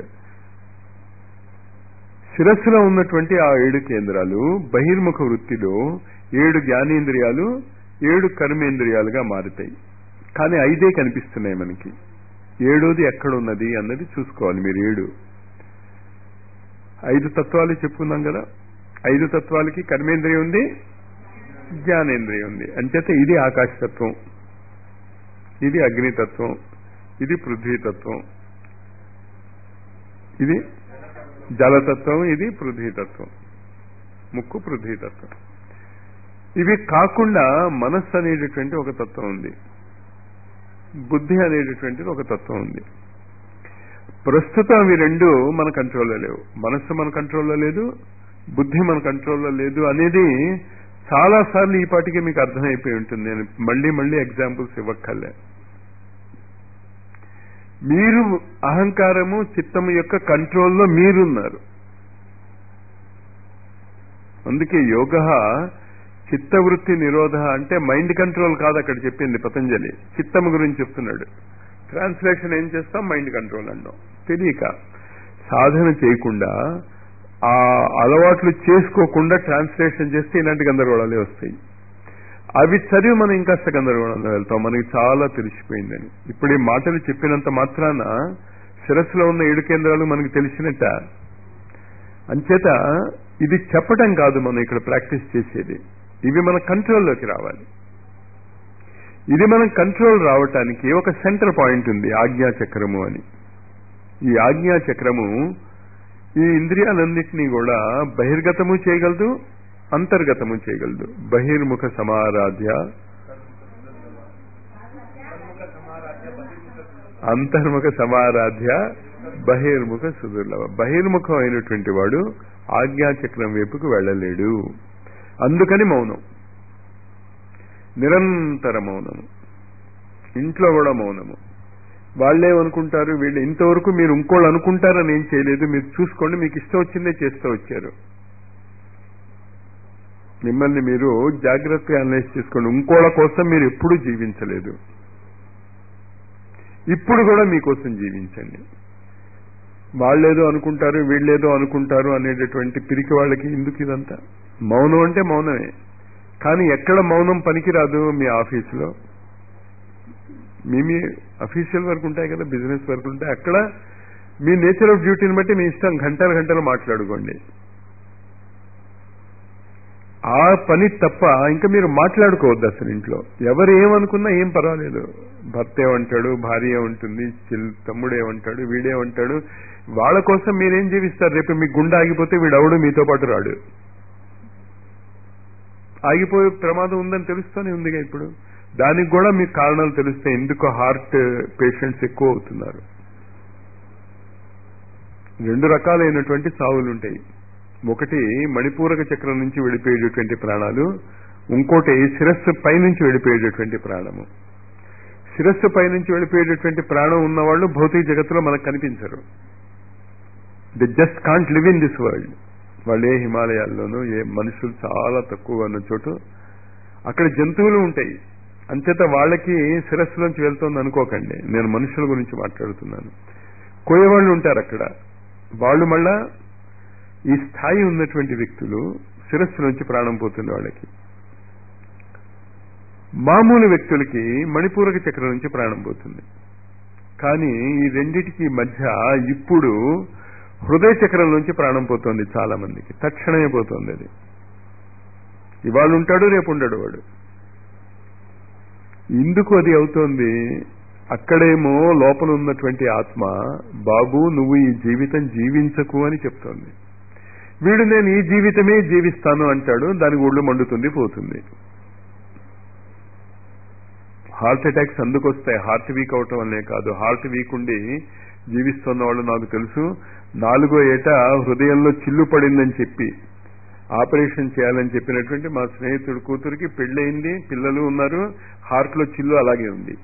శిరస్సులో ఉన్నటువంటి ఆ ఏడు కేంద్రాలు బహిర్ముఖ వృత్తిలో ఏడు జ్ఞానేంద్రియాలు ఏడు కర్మేంద్రియాలుగా మారుతాయి కానీ ఐదే కనిపిస్తున్నాయి మనకి ఏడోది ఎక్కడున్నది అన్నది చూసుకోవాలి మీరు ఏడు ఐదు తత్వాలు చెప్పుకున్నాం కదా ఐదు తత్వాలకి కర్మేంద్రియం ఉంది జ్ఞానేంద్రియం ఉంది అంచేత ఇది ఆకాశతత్వం ఇది అగ్నితత్వం ఇది పృథ్వీతత్వం ఇది జలతత్వం ఇది పృథ్వీతత్వం ముక్కు పృథ్వీతత్వం ఇవి కాకుండా మనస్సు అనేటటువంటి ఒక తత్వం ఉంది బుద్ధి అనేటటువంటిది ఒక తత్వం ఉంది ప్రస్తుతం అవి రెండు మన కంట్రోల్లో లేవు మనస్సు మన కంట్రోల్లో లేదు బుద్ధి మన కంట్రోల్లో లేదు అనేది చాలా సార్లు ఈ పాటికి మీకు అర్థమైపోయి ఉంటుంది నేను మళ్ళీ మళ్ళీ ఎగ్జాంపుల్స్ ఇవ్వక్కర్లే మీరు అహంకారము చిత్తము యొక్క కంట్రోల్లో మీరున్నారు అందుకే యోగ చిత్తవృత్తి నిరోధ అంటే మైండ్ కంట్రోల్ కాదు అక్కడ చెప్పింది పతంజలి చిత్తము గురించి చెప్తున్నాడు ట్రాన్స్లేషన్ ఏం చేస్తాం మైండ్ కంట్రోల్ అన్నాం తెలియక సాధన చేయకుండా ఆ అలవాట్లు చేసుకోకుండా ట్రాన్స్లేషన్ చేస్తే ఇలాంటి గందరగోళాలే వస్తాయి అవి చదివి మనం ఇంకాస్త గందరగోళంలో వెళ్తాం మనకి చాలా తెలిసిపోయిందని ఇప్పుడు ఈ మాటలు చెప్పినంత మాత్రాన శిరస్సులో ఉన్న ఏడు కేంద్రాలు మనకి తెలిసినట్ట అంచేత ఇది చెప్పటం కాదు మనం ఇక్కడ ప్రాక్టీస్ చేసేది ఇవి మన కంట్రోల్లోకి రావాలి ఇది మనం కంట్రోల్ రావటానికి ఒక సెంటర్ పాయింట్ ఉంది ఆజ్ఞా చక్రము అని ఈ ఆజ్ఞా చక్రము ఈ ఇంద్రియాలన్నింటినీ కూడా బహిర్గతము చేయగలదు అంతర్గతము చేయగలదు బహిర్ముఖ సమారాధ్య అంతర్ముఖ సమారాధ్య బహిర్ముఖ సుదుర్లభ బహిర్ముఖం అయినటువంటి వాడు ఆజ్ఞాచక్రం వైపుకు వెళ్ళలేడు అందుకని మౌనం నిరంతర మౌనము ఇంట్లో కూడా మౌనము వాళ్ళేమనుకుంటారు వీళ్ళు ఇంతవరకు మీరు ఇంకోళ్ళు అనుకుంటారని ఏం చేయలేదు మీరు చూసుకోండి మీకు ఇష్టం వచ్చిందే చేస్తూ వచ్చారు మిమ్మల్ని మీరు జాగ్రత్తగా అనలైజ్ చేసుకోండి ఇంకోళ్ళ కోసం మీరు ఎప్పుడూ జీవించలేదు ఇప్పుడు కూడా మీకోసం జీవించండి వాళ్ళేదో అనుకుంటారు వీళ్ళేదో అనుకుంటారు అనేటటువంటి పిరికి వాళ్ళకి ఎందుకు ఇదంతా మౌనం అంటే మౌనమే కానీ ఎక్కడ మౌనం పనికిరాదు మీ ఆఫీసులో మీ మీ అఫీషియల్ వర్క్ ఉంటాయి కదా బిజినెస్ వర్క్ ఉంటాయి అక్కడ మీ నేచర్ ఆఫ్ డ్యూటీని బట్టి మీ ఇష్టం గంటలు గంటలు మాట్లాడుకోండి ఆ పని తప్ప ఇంకా మీరు మాట్లాడుకోవద్దు అసలు ఇంట్లో ఎవరు ఏమనుకున్నా ఏం పర్వాలేదు భర్త ఏమంటాడు భార్య ఉంటుంది తమ్ముడు ఏమంటాడు వీడేమంటాడు వాళ్ళ కోసం మీరేం జీవిస్తారు రేపు మీ గుండె ఆగిపోతే వీడవడు మీతో పాటు రాడు ఆగిపోయే ప్రమాదం ఉందని తెలుస్తూనే ఉందిగా ఇప్పుడు దానికి కూడా మీకు కారణాలు తెలుస్తాయి ఎందుకు హార్ట్ పేషెంట్స్ ఎక్కువ అవుతున్నారు రెండు రకాలైనటువంటి సావులు ఉంటాయి ఒకటి మణిపూరక చక్రం నుంచి వెళ్ళిపోయేటటువంటి ప్రాణాలు ఇంకోటి శిరస్సు పైనుంచి వెళ్ళిపోయేటటువంటి ప్రాణము శిరస్సు పైనుంచి వెళ్ళిపోయేటటువంటి ప్రాణం ఉన్నవాళ్ళు భౌతిక జగత్తులో మనకు కనిపించరు the just can't live in this world వాళ్ళు ఏ హిమాలయాల్లోనూ ఏ మనుషులు చాలా తక్కువగా ఉన్న చోటు అక్కడ జంతువులు ఉంటాయి అంచేత వాళ్ళకి శిరస్సులోంచి వెళ్తోంది అనుకోకండి నేను మనుషుల గురించి మాట్లాడుతున్నాను కోయేవాళ్ళు ఉంటారు అక్కడ వాళ్ళు మళ్ళా ఈ స్థాయి ఉన్నటువంటి వ్యక్తులు శిరస్సు నుంచి ప్రాణం పోతుంది వాళ్ళకి మామూలు వ్యక్తులకి మణిపూరక చక్రం నుంచి ప్రాణం పోతుంది కానీ ఈ రెండిటికి మధ్య ఇప్పుడు హృదయ చక్రం నుంచి ప్రాణం పోతుంది చాలా మందికి తక్షణమే పోతుంది అది ఇవాళ ఉంటాడు రేపు ఉండడు వాడు ఎందుకు అది అవుతోంది అక్కడేమో లోపల ఉన్నటువంటి ఆత్మ బాబు నువ్వు ఈ జీవితం జీవించకు అని చెప్తోంది వీడు నేను ఈ జీవితమే జీవిస్తాను అంటాడు దానికి ఒళ్ళు మండుతుంది పోతుంది హార్ట్ అటాక్స్ అందుకు వస్తాయి హార్ట్ వీక్ అవటం వల్లే కాదు హార్ట్ వీక్ ఉండి జీవిస్తున్న వాళ్ళు నాకు తెలుసు నాలుగో ఏట హృదయంలో చిల్లు పడిందని చెప్పి ఆపరేషన్ చేయాలని చెప్పినటువంటి మా స్నేహితుడు కూతురికి పెళ్ళయింది పిల్లలు ఉన్నారు హార్ట్ లో చిల్లు అలాగే ఉంది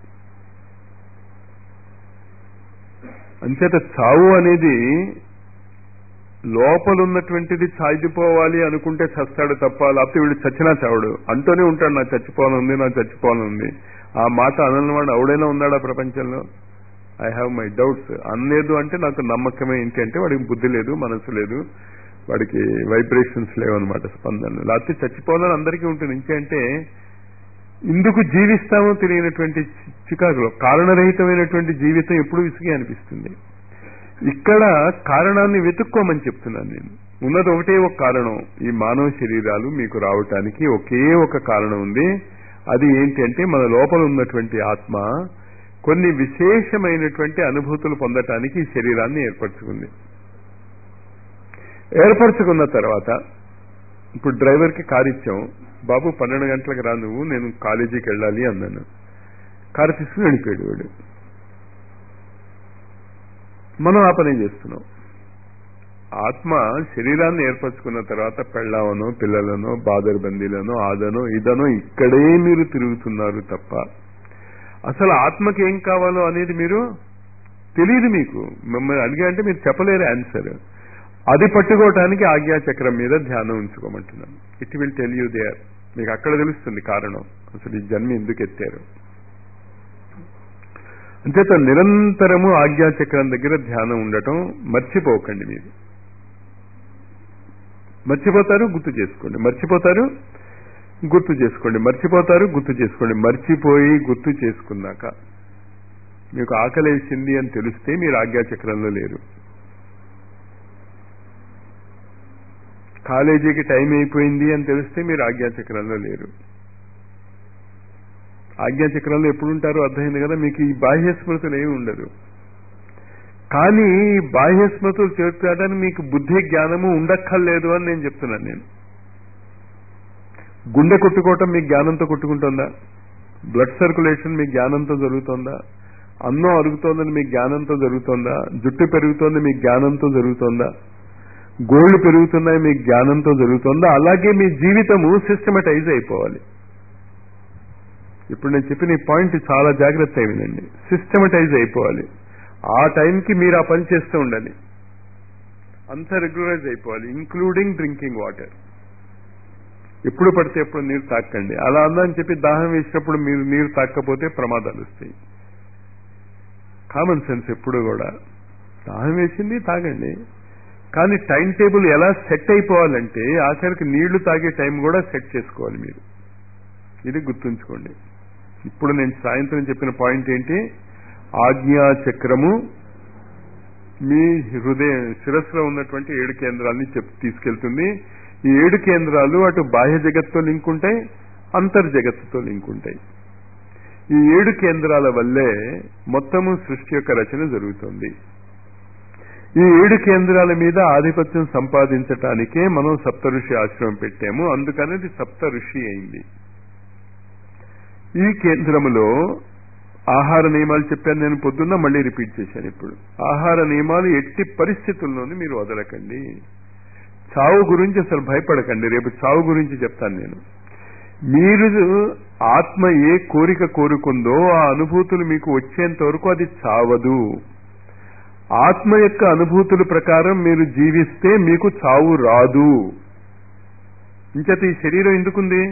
అంచేత చావు అనేది లోపలున్నటువంటిది సాగిపోవాలి అనుకుంటే చస్తాడు తప్ప లేకపోతే వీడు చచ్చినా చావడు అంటూనే ఉంటాడు నా చచ్చిపోవాలనుంది నా చచ్చిపోవాలనుంది ఆ మాట అనవాడు ఎవడైనా ఉన్నాడా ప్రపంచంలో ఐ హ్యావ్ మై డౌట్స్ అనలేదు అంటే నాకు నమ్మకమే ఏంటి అంటే వాడికి బుద్ధి లేదు మనసు లేదు వాడికి వైబ్రేషన్స్ లేవన్నమాట స్పందనలు లేకపోతే చచ్చిపోవాలని అందరికీ ఉంటుంది ఇంకేంటే ఇందుకు జీవిస్తామో తెలియనటువంటి చికాకులో కారణరహితమైనటువంటి జీవితం ఎప్పుడు విసిగి అనిపిస్తుంది ఇక్కడ కారణాన్ని వెతుక్కోమని చెప్తున్నాను నేను ఉన్నది ఒకటే ఒక కారణం ఈ మానవ శరీరాలు మీకు రావటానికి ఒకే ఒక కారణం ఉంది అది ఏంటంటే మన లోపల ఉన్నటువంటి ఆత్మ కొన్ని విశేషమైనటువంటి అనుభూతులు పొందటానికి ఈ శరీరాన్ని ఏర్పరచుకుంది ఏర్పరచుకున్న తర్వాత ఇప్పుడు డ్రైవర్కి కారు ఇచ్చాం బాబు పన్నెండు గంటలకు రా నువ్వు నేను కాలేజీకి వెళ్ళాలి అన్నాను కారు తీసుకుని వెళ్ళిపోయాడు వాడు మనం ఆ పని చేస్తున్నాం ఆత్మ శరీరాన్ని ఏర్పరచుకున్న తర్వాత పెళ్ళావనో పిల్లలనో బాదర్బందీలనో ఆదనో ఇదనో ఇక్కడే మీరు తిరుగుతున్నారు తప్ప అసలు ఆత్మకి ఏం కావాలో అనేది మీరు తెలియదు మీకు మిమ్మల్ని అడిగా అంటే మీరు చెప్పలేరు ఆన్సర్ అది పట్టుకోవటానికి ఆజ్ఞాచక్రం మీద ధ్యానం ఉంచుకోమంటున్నాను it will tell you there మీకు అక్కడ తెలుస్తుంది కారణం అసలు ఈ జన్మ ఎందుకు ఎత్తారు అంచేత నిరంతరము ఆజ్ఞాచక్రం దగ్గర ధ్యానం ఉండటం మర్చిపోకండి మీరు మర్చిపోతారు గుర్తు చేసుకోండి మర్చిపోతారు గుర్తు చేసుకోండి మర్చిపోతారు గుర్తు చేసుకోండి మర్చిపోయి గుర్తు చేసుకున్నాక మీకు ఆకలేసింది అని తెలిస్తే మీరు ఆజ్ఞాచక్రంలో లేరు కాలేజీకి టైం అయిపోయింది అని తెలిస్తే మీరు ఆజ్ఞాచక్రంలో లేరు ఆజ్ఞాచక్రంలో ఎప్పుడు ఉంటారో అర్థమైంది కదా మీకు ఈ బాహ్య స్మృతులు ఏమి ఉండదు కానీ ఈ బాహ్య స్మృతులు చేర్చడానికి మీకు బుద్ధి జ్ఞానము ఉండక్కర్లేదు అని నేను చెప్తున్నాను నేను గుండె కొట్టుకోవటం మీ జ్ఞానంతో కొట్టుకుంటుందా బ్లడ్ సర్క్యులేషన్ మీ జ్ఞానంతో జరుగుతుందా అన్నం అరుగుతోందని మీ జ్ఞానంతో జరుగుతుందా జుట్టు పెరుగుతోంది మీ జ్ఞానంతో జరుగుతుందా గోళ్లు పెరుగుతున్నాయి మీ జ్ఞానంతో జరుగుతుందా అలాగే మీ జీవితము సిస్టమటైజ్ అయిపోవాలి ఇప్పుడు నేను చెప్పిన ఈ పాయింట్ చాలా జాగ్రత్త వినండి సిస్టమటైజ్ అయిపోవాలి ఆ టైంకి మీరు ఆ పని చేస్తూ ఉండాలి అంత రెగ్యులరైజ్ అయిపోవాలి ఇంక్లూడింగ్ డ్రింకింగ్ వాటర్ ఎప్పుడు పడితే ఎప్పుడు నీరు తాకండి అలా అందని చెప్పి దాహం వేసినప్పుడు మీరు నీరు తాకపోతే ప్రమాదాలు వస్తాయి కామన్ సెన్స్ ఎప్పుడు కూడా దాహం వేసింది తాగండి కానీ టైం టేబుల్ ఎలా సెట్ అయిపోవాలంటే ఆఖరికి నీళ్లు తాగే టైం కూడా సెట్ చేసుకోవాలి మీరు ఇది గుర్తుంచుకోండి ఇప్పుడు నేను సాయంత్రం చెప్పిన పాయింట్ ఏంటి ఆజ్ఞా చక్రము మీ హృదయ శిరస్సులో ఉన్నటువంటి ఏడు కేంద్రాలని చెప్ తీసుకెళ్తుంది ఈ ఏడు కేంద్రాలు అటు బాహ్య జగత్తుతో లింక్ ఉంటాయి అంతర్జగత్తుతో లింక్ ఉంటాయి ఈ ఏడు కేంద్రాల వల్లే మొత్తము సృష్టి యొక్క రచన జరుగుతుంది ఈ ఏడు కేంద్రాల మీద ఆధిపత్యం సంపాదించటానికే మనం సప్త ఋషి ఆశ్రమం పెట్టాము అందుకనేది సప్త ఋషి అయింది ఈ కేంద్రములో ఆహార నియమాలు చెప్పాను నేను పొద్దున్న మళ్ళీ రిపీట్ చేశాను ఇప్పుడు ఆహార నియమాలు ఎట్టి పరిస్థితుల్లోనూ మీరు వదలకండి చావు గురించి అసలు భయపడకండి రేపు చావు గురించి చెప్తాను నేను మీరు ఆత్మ ఏ కోరిక కోరుకుందో ఆ అనుభూతులు మీకు వచ్చేంత వరకు అది చావదు ఆత్మ యొక్క అనుభూతుల ప్రకారం మీరు జీవిస్తే మీకు చావు రాదు ఇంచేత ఈ శరీరం ఎందుకుంది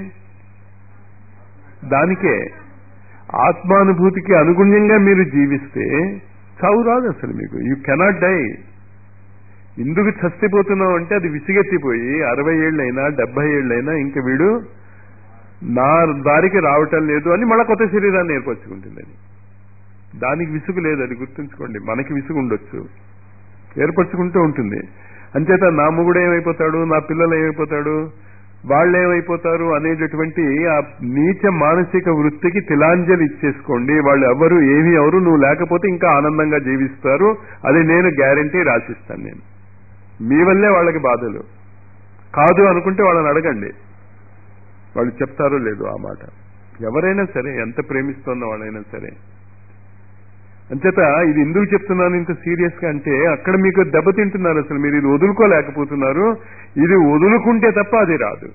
దానికే ఆత్మానుభూతికి అనుగుణ్యంగా మీరు జీవిస్తే చావు రాదు అసలు మీకు యూ కెనాట్ డై ఎందుకు చచ్చిపోతున్నావు అంటే అది విసిగెత్తిపోయి అరవై ఏళ్ళైనా డెబ్బై ఏళ్ళైనా ఇంక వీడు నా దారికి రావటం లేదు అని మళ్ళా కొత్త శరీరాన్ని ఏర్పరచుకుంటుంది అది దానికి విసుగు లేదు అది గుర్తుంచుకోండి మనకి విసుగు ఉండొచ్చు ఏర్పరచుకుంటూ ఉంటుంది అంచేత నా మొగుడు ఏమైపోతాడు నా పిల్లలు ఏమైపోతాడు వాళ్ళు ఏమైపోతారు అనేటటువంటి ఆ నీచ మానసిక వృత్తికి తిలాంజలి ఇచ్చేసుకోండి వాళ్ళు ఎవరు ఏమి ఎవరు నువ్వు లేకపోతే ఇంకా ఆనందంగా జీవిస్తారు అది నేను గ్యారంటీ రాసిస్తాను నేను మీ వల్లే వాళ్ళకి బాధలు కాదు అనుకుంటే వాళ్ళని అడగండి వాళ్ళు చెప్తారో లేదో ఆ మాట ఎవరైనా సరే ఎంత ప్రేమిస్తున్న వాళ్ళైనా సరే అంచేత ఇది ఎందుకు చెప్తున్నాను ఇంత సీరియస్ గా అంటే అక్కడ మీకు దెబ్బతింటున్నారు అసలు మీరు ఇది వదులుకోలేకపోతున్నారు ఇది వదులుకుంటే తప్ప అది రాదు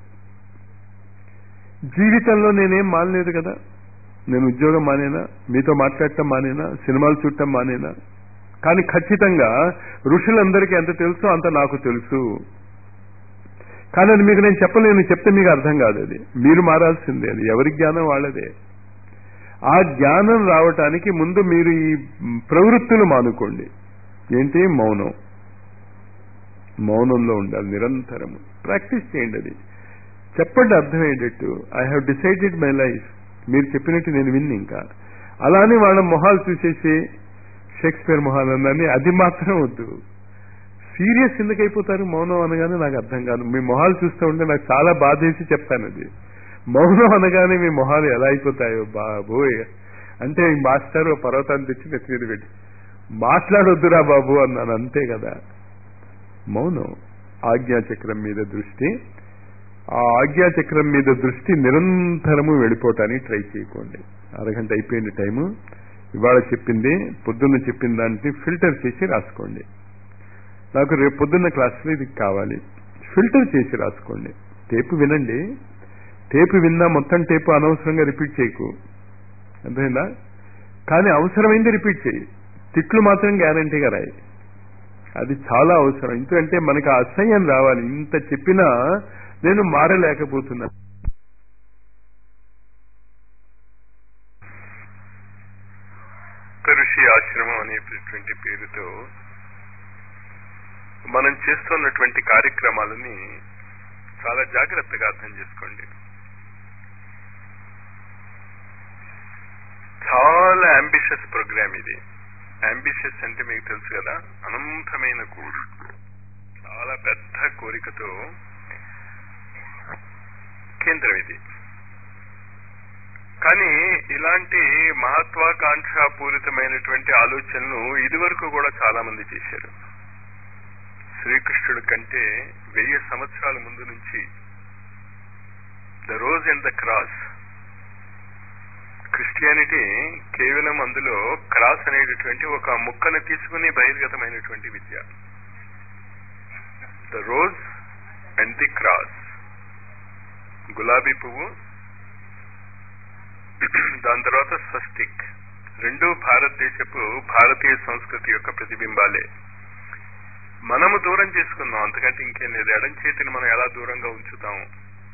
జీవితంలో నేనేం మానలేదు కదా నేను ఉద్యోగం మానేనా మీతో మాట్లాడటం మానేనా సినిమాలు చూడటం మానేనా కానీ ఖచ్చితంగా ఋషులందరికీ ఎంత తెలుసో అంత నాకు తెలుసు కానీ అది మీకు నేను చెప్పలేను చెప్తే మీకు అర్థం కాదు అది మీరు మారాల్సిందే అది ఎవరి జ్ఞానం వాళ్ళదే ఆ జ్ఞానం రావటానికి ముందు మీరు ఈ ప్రవృత్తులు మానుకోండి ఏంటి మౌనం మౌనంలో ఉండాలి నిరంతరము ప్రాక్టీస్ చేయండి అది చెప్పండి అర్థమయ్యేటట్టు I have decided my life మీరు చెప్పినట్టు నేను విన్ని ఇంకా అలానే వాళ్ళ మొహాలు చూసేసి షేక్స్పియర్ మొహాలు అన్నది అది మాత్రం వద్దు సీరియస్ ఎందుకైపోతారు మౌనం అనగానే నాకు అర్థం కాదు మీ మొహాలు చూస్తూ ఉంటే నాకు చాలా బాధేసి చెప్తాను అది మౌనం అనగానే మీ మొహాలు ఎలా అయిపోతాయో బాబోయ్ అంటే ఈ మాస్టర్ ఓ పర్వతాన్ని తెచ్చి నెత్తి మీద పెట్టి మాట్లాడొద్దురా బాబు అన్నాను అంతే కదా మౌనం ఆజ్ఞాచక్రం మీద దృష్టి ఆ ఆజ్ఞాచక్రం మీద దృష్టి నిరంతరము వెళ్ళిపోవటానికి ట్రై చేయకండి అరగంట అయిపోయింది టైము ఇవాళ చెప్పింది పొద్దున్న చెప్పిన దాన్ని ఫిల్టర్ చేసి రాసుకోండి నాకు రేపు పొద్దున్న క్లాసులో ఇది కావాలి ఫిల్టర్ చేసి రాసుకోండి టేపు వినండి టేపు విన్నా మొత్తం టేపు అనవసరంగా రిపీట్ చేయకు అర్థమైందా కానీ అవసరమైంది రిపీట్ చేయి తిట్లు మాత్రం గ్యారంటీగా రాయి అది చాలా అవసరం ఎందుకంటే మనకు ఆ అసహ్యం రావాలి ఇంత చెప్పినా నేను మారలేకపోతున్నా ఋషి ఆశ్రమం అనేటటువంటి పేరుతో మనం చేస్తున్నటువంటి కార్యక్రమాలని చాలా జాగ్రత్తగా అర్థం చేసుకోండి చాలా అంబిషియస్ ప్రోగ్రామ్ ఇది అంబిషియస్ అంటే మీకు తెలుసు కదా అనంతమైన కోరిక చాలా పెద్ద కోరికతో కేంద్రం ఇది కానీ ఇలాంటి మహత్వాకాంక్షాపూరితమైనటువంటి ఆలోచనలు ఇదివరకు కూడా చాలా మంది చేశారు శ్రీకృష్ణుడి కంటే వెయ్యి సంవత్సరాల ముందు నుంచి the rose and the cross Christianity కేవలం అందులో క్రాస్ అనేటటువంటి ఒక ముక్కను తీసుకుని బహిర్గతమైనటువంటి విద్య the rose and the cross గులాబీ పువ్వు దాని తర్వాత స్వస్తిక్ రెండు భారతదేశపు భారతీయ సంస్కృతి యొక్క ప్రతిబింబాలే మనము దూరం చేసుకున్నాం అంతకంటే ఇంకేం లేదు ఎడం చేతిని మనం ఎలా దూరంగా ఉంచుతాము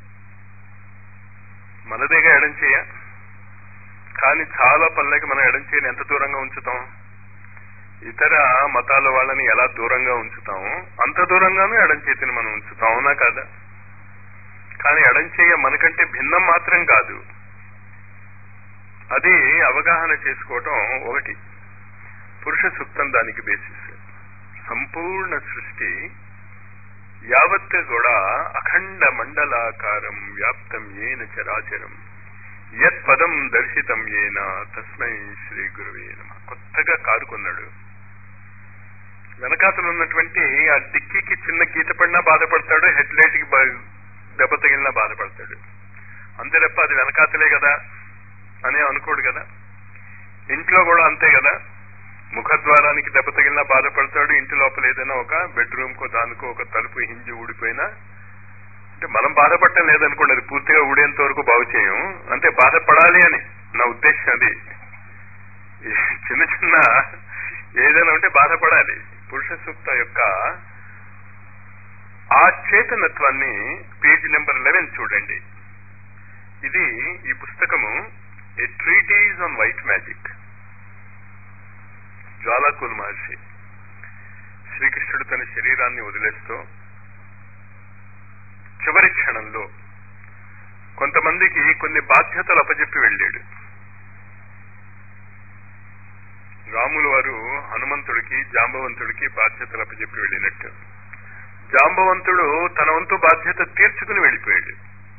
మనదేగా ఎడం చేయ కానీ చాలా పనులకి మనం ఎడం చేయని ఎంత దూరంగా ఉంచుతాం ఇతర మతాల వాళ్ళని ఎలా దూరంగా ఉంచుతామో అంత దూరంగానూ ఎడం చేతిని మనం ఉంచుతాం అవునా కాదా కానీ ఎడం చేయ మనకంటే భిన్నం మాత్రం కాదు అది అవగాహన చేసుకోవటం ఒకటి పురుష సూక్తం దానికి బేసిస్ సంపూర్ణ సృష్టి యావత్ కూడా అఖండ మండలాకారం వ్యాప్తం ఏన చరాచరం యత్ పదం దర్శితం ఏన తస్మై శ్రీ గురువే నమ కొత్తగా కారుకున్నాడు వెనకాతలు ఉన్నటువంటి ఆ డిక్కీకి చిన్న గీత పడినా బాధపడతాడు హెడ్ లైట్ కి దెబ్బ తగిలినా బాధపడతాడు అంతే తప్ప అది వెనకాతలే కదా అని అనుకోడు కదా ఇంట్లో కూడా అంతే కదా ముఖద్వారానికి దెబ్బ తగిలినా బాధపడతాడు ఇంటి లోపల ఏదైనా ఒక బెడ్రూమ్ కో దానికో ఒక తలుపు హింజి ఊడిపోయినా అంటే మనం బాధపడటం లేదనుకోండి అది పూర్తిగా ఊడేంత వరకు బాగు చేయం అంటే బాధపడాలి అని నా ఉద్దేశం అది చిన్న చిన్న ఏదైనా ఉంటే బాధపడాలి పురుష సూక్త యొక్క ఆ చేతనత్వాన్ని పేజ్ నెంబర్ లెవెన్ చూడండి ఇది ఈ పుస్తకము a treatise on white magic Djwhal Khul మహర్షి శ్రీకృష్ణుడు తన శరీరాన్ని వదిలేస్తూ చివరి క్షణంలో కొంతమందికి కొన్ని బాధ్యతలు అప్పచెప్పి వెళ్ళాడు రాములు వారు హనుమంతుడికి జాంబవంతుడికి బాధ్యతలు అప్పచెప్పి వెళ్ళినట్టు జాంబవంతుడు తన వంతు బాధ్యత తీర్చుకుని వెళ్ళిపోయాడు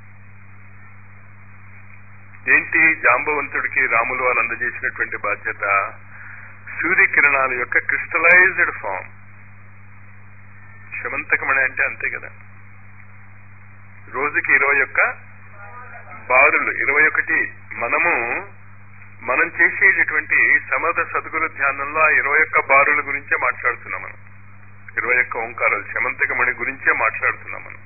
ఏంటి జాంబవంతుడికి రాములు వారు అందజేసినటువంటి బాధ్యత సూర్యకిరణాల యొక్క క్రిస్టలైజ్డ్ ఫామ్ శమంతకమణి అంటే అంతే కదా రోజుకి ఇరవై ఒక్క బారులు ఇరవై ఒకటి మనము మనం చేసేటటువంటి సమర్థ సద్గురు ధ్యానంలో ఆ ఇరవై ఒక్క బారుల గురించే మాట్లాడుతున్నాం మనం ఇరవై ఒక్క ఓంకారాలు శమంతక మణి గురించే మాట్లాడుతున్నాం మనం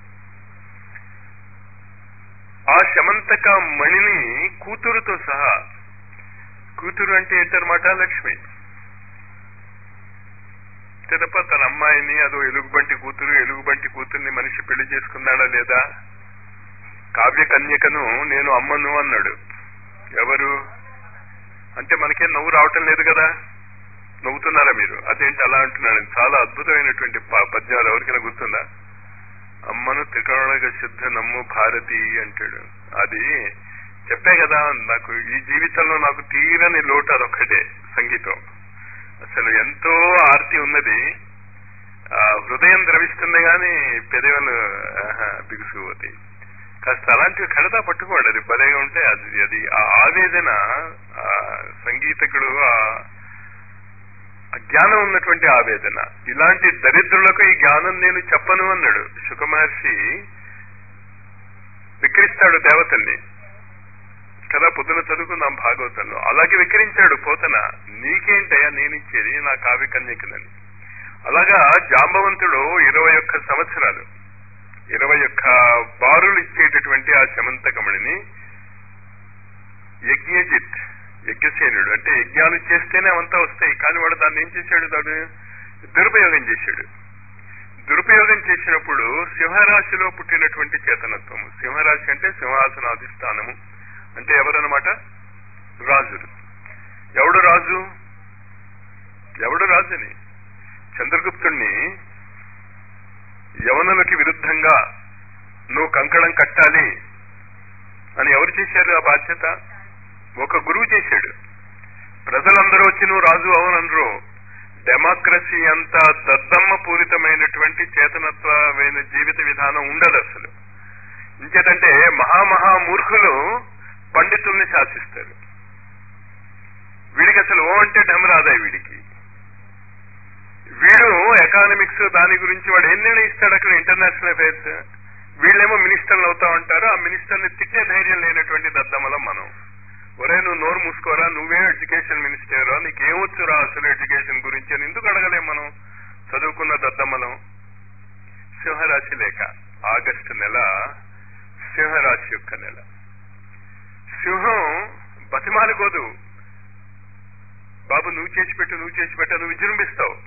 ఆ శమంతక మణిని కూతురుతో సహా కూతురు అంటే ఏంటన్నమాట లక్ష్మి తప్ప తన అమ్మాయిని అదో ఎలుగుబంటి కూతురు ఎలుగుబంటి కూతుర్ని మనిషి పెళ్లి చేసుకున్నాడా లేదా కావ్య కన్యకను నేను అమ్మను అన్నాడు ఎవరు అంటే మనకేం నవ్వు రావటం లేదు కదా నవ్వుతున్నారా మీరు అదేంటి అలా అంటున్నాడు చాలా అద్భుతమైనటువంటి ప- పద్యాలు ఎవరికైనా గుర్తుందా అమ్మను త్రికరణక శుద్ధ నమ్ము భారతి అంటాడు అది చెప్పే కదా నాకు ఈ జీవితంలో నాకు తీరని లోటు అదొక్కటే సంగీతం అసలు ఎంతో ఆర్తి ఉన్నది ఆ హృదయం ద్రవిస్తుంది గాని పెదవులు ఆహా, బిగుసుకుపోతాయి కాస్త అలాంటివి కడతా పట్టుకోండి అది భలేగా ఉంటే అది అది ఆ ఆవేదన ఆ సంగీతకుడు ఆ ఆ జ్ఞానం ఉన్నటువంటి ఆవేదన ఇలాంటి దరిద్రులకు ఈ జ్ఞానం నేను చెప్పను అన్నాడు శుకమహర్షి విక్రిస్తాడు దేవతల్ని కదా పొద్దున చదువుకుందాం భాగవతంలో అలాగే విక్రించాడు పోతన నీకేంటయ్యా నేనిచ్చేది నా కావ్య కన్యకనని అలాగా జాంబవంతుడు ఇరవై ఒక్క సంవత్సరాలు ఇరవై ఒక్క బారులు ఇచ్చేటటువంటి ఆ శమంతకమణిని యజ్ఞజిత్ యజ్ఞసేనుడు అంటే యజ్ఞాలు చేస్తేనే అవంతా వస్తాయి కానీ వాడు దాన్ని ఏం చేశాడు దాన్ని దురుపయోగం చేశాడు దురుపయోగం చేసినప్పుడు సింహరాశిలో పుట్టినటువంటి చేతనత్వము సింహరాశి అంటే సింహాసనాధిష్టానము అంటే ఎవరన్నమాట రాజులు ఎవడు రాజు ఎవడు రాజుని చంద్రగుప్తుణ్ణి యవనులకి విరుద్ధంగా నువ్వు కంకణం కట్టాలి అని ఎవరు చేశారు ఆ బాధ్యత ఒక గురువు చేశాడు ప్రజలందరూ వచ్చి నువ్వు రాజు అవునరు డెమోక్రసీ అంత దద్దమ్మ పూరితమైనటువంటి చేతనత్వమైన జీవిత విధానం ఉండదు అసలు ఇంకేతంటే మహామహా మూర్ఖులు పండితుల్ని శాసిస్తారు వీడికి అసలు ఓ అంటే డమ్ రాదా వీడికి వీడు ఎకానమిక్స్ దాని గురించి వాడు ఏం నిర్ణయిస్తాడు అక్కడ ఇంటర్నేషనల్ అఫైర్స్ వీళ్ళేమో మినిస్టర్లు అవుతా ఉంటారు ఆ మినిస్టర్ని తిట్టే ధైర్యం లేనటువంటి దద్దమలం మనం ఒరే నువ్వు నోరు మూసుకోరా నువ్వే ఎడ్యుకేషన్ మినిస్టర్ నీకేమొచ్చురా అసలు ఎడ్యుకేషన్ గురించి అని ఎందుకు అడగలేం మనం చదువుకున్న దద్దమ్మలం సింహరాశి లేక ఆగస్టు నెల సింహరాశి యొక్క నెల సింహం బతిమాలుకోదు బాబు నువ్వు చేసి పెట్టు నువ్వు చేసి పెట్టు నువ్వు విజృంభిస్తావు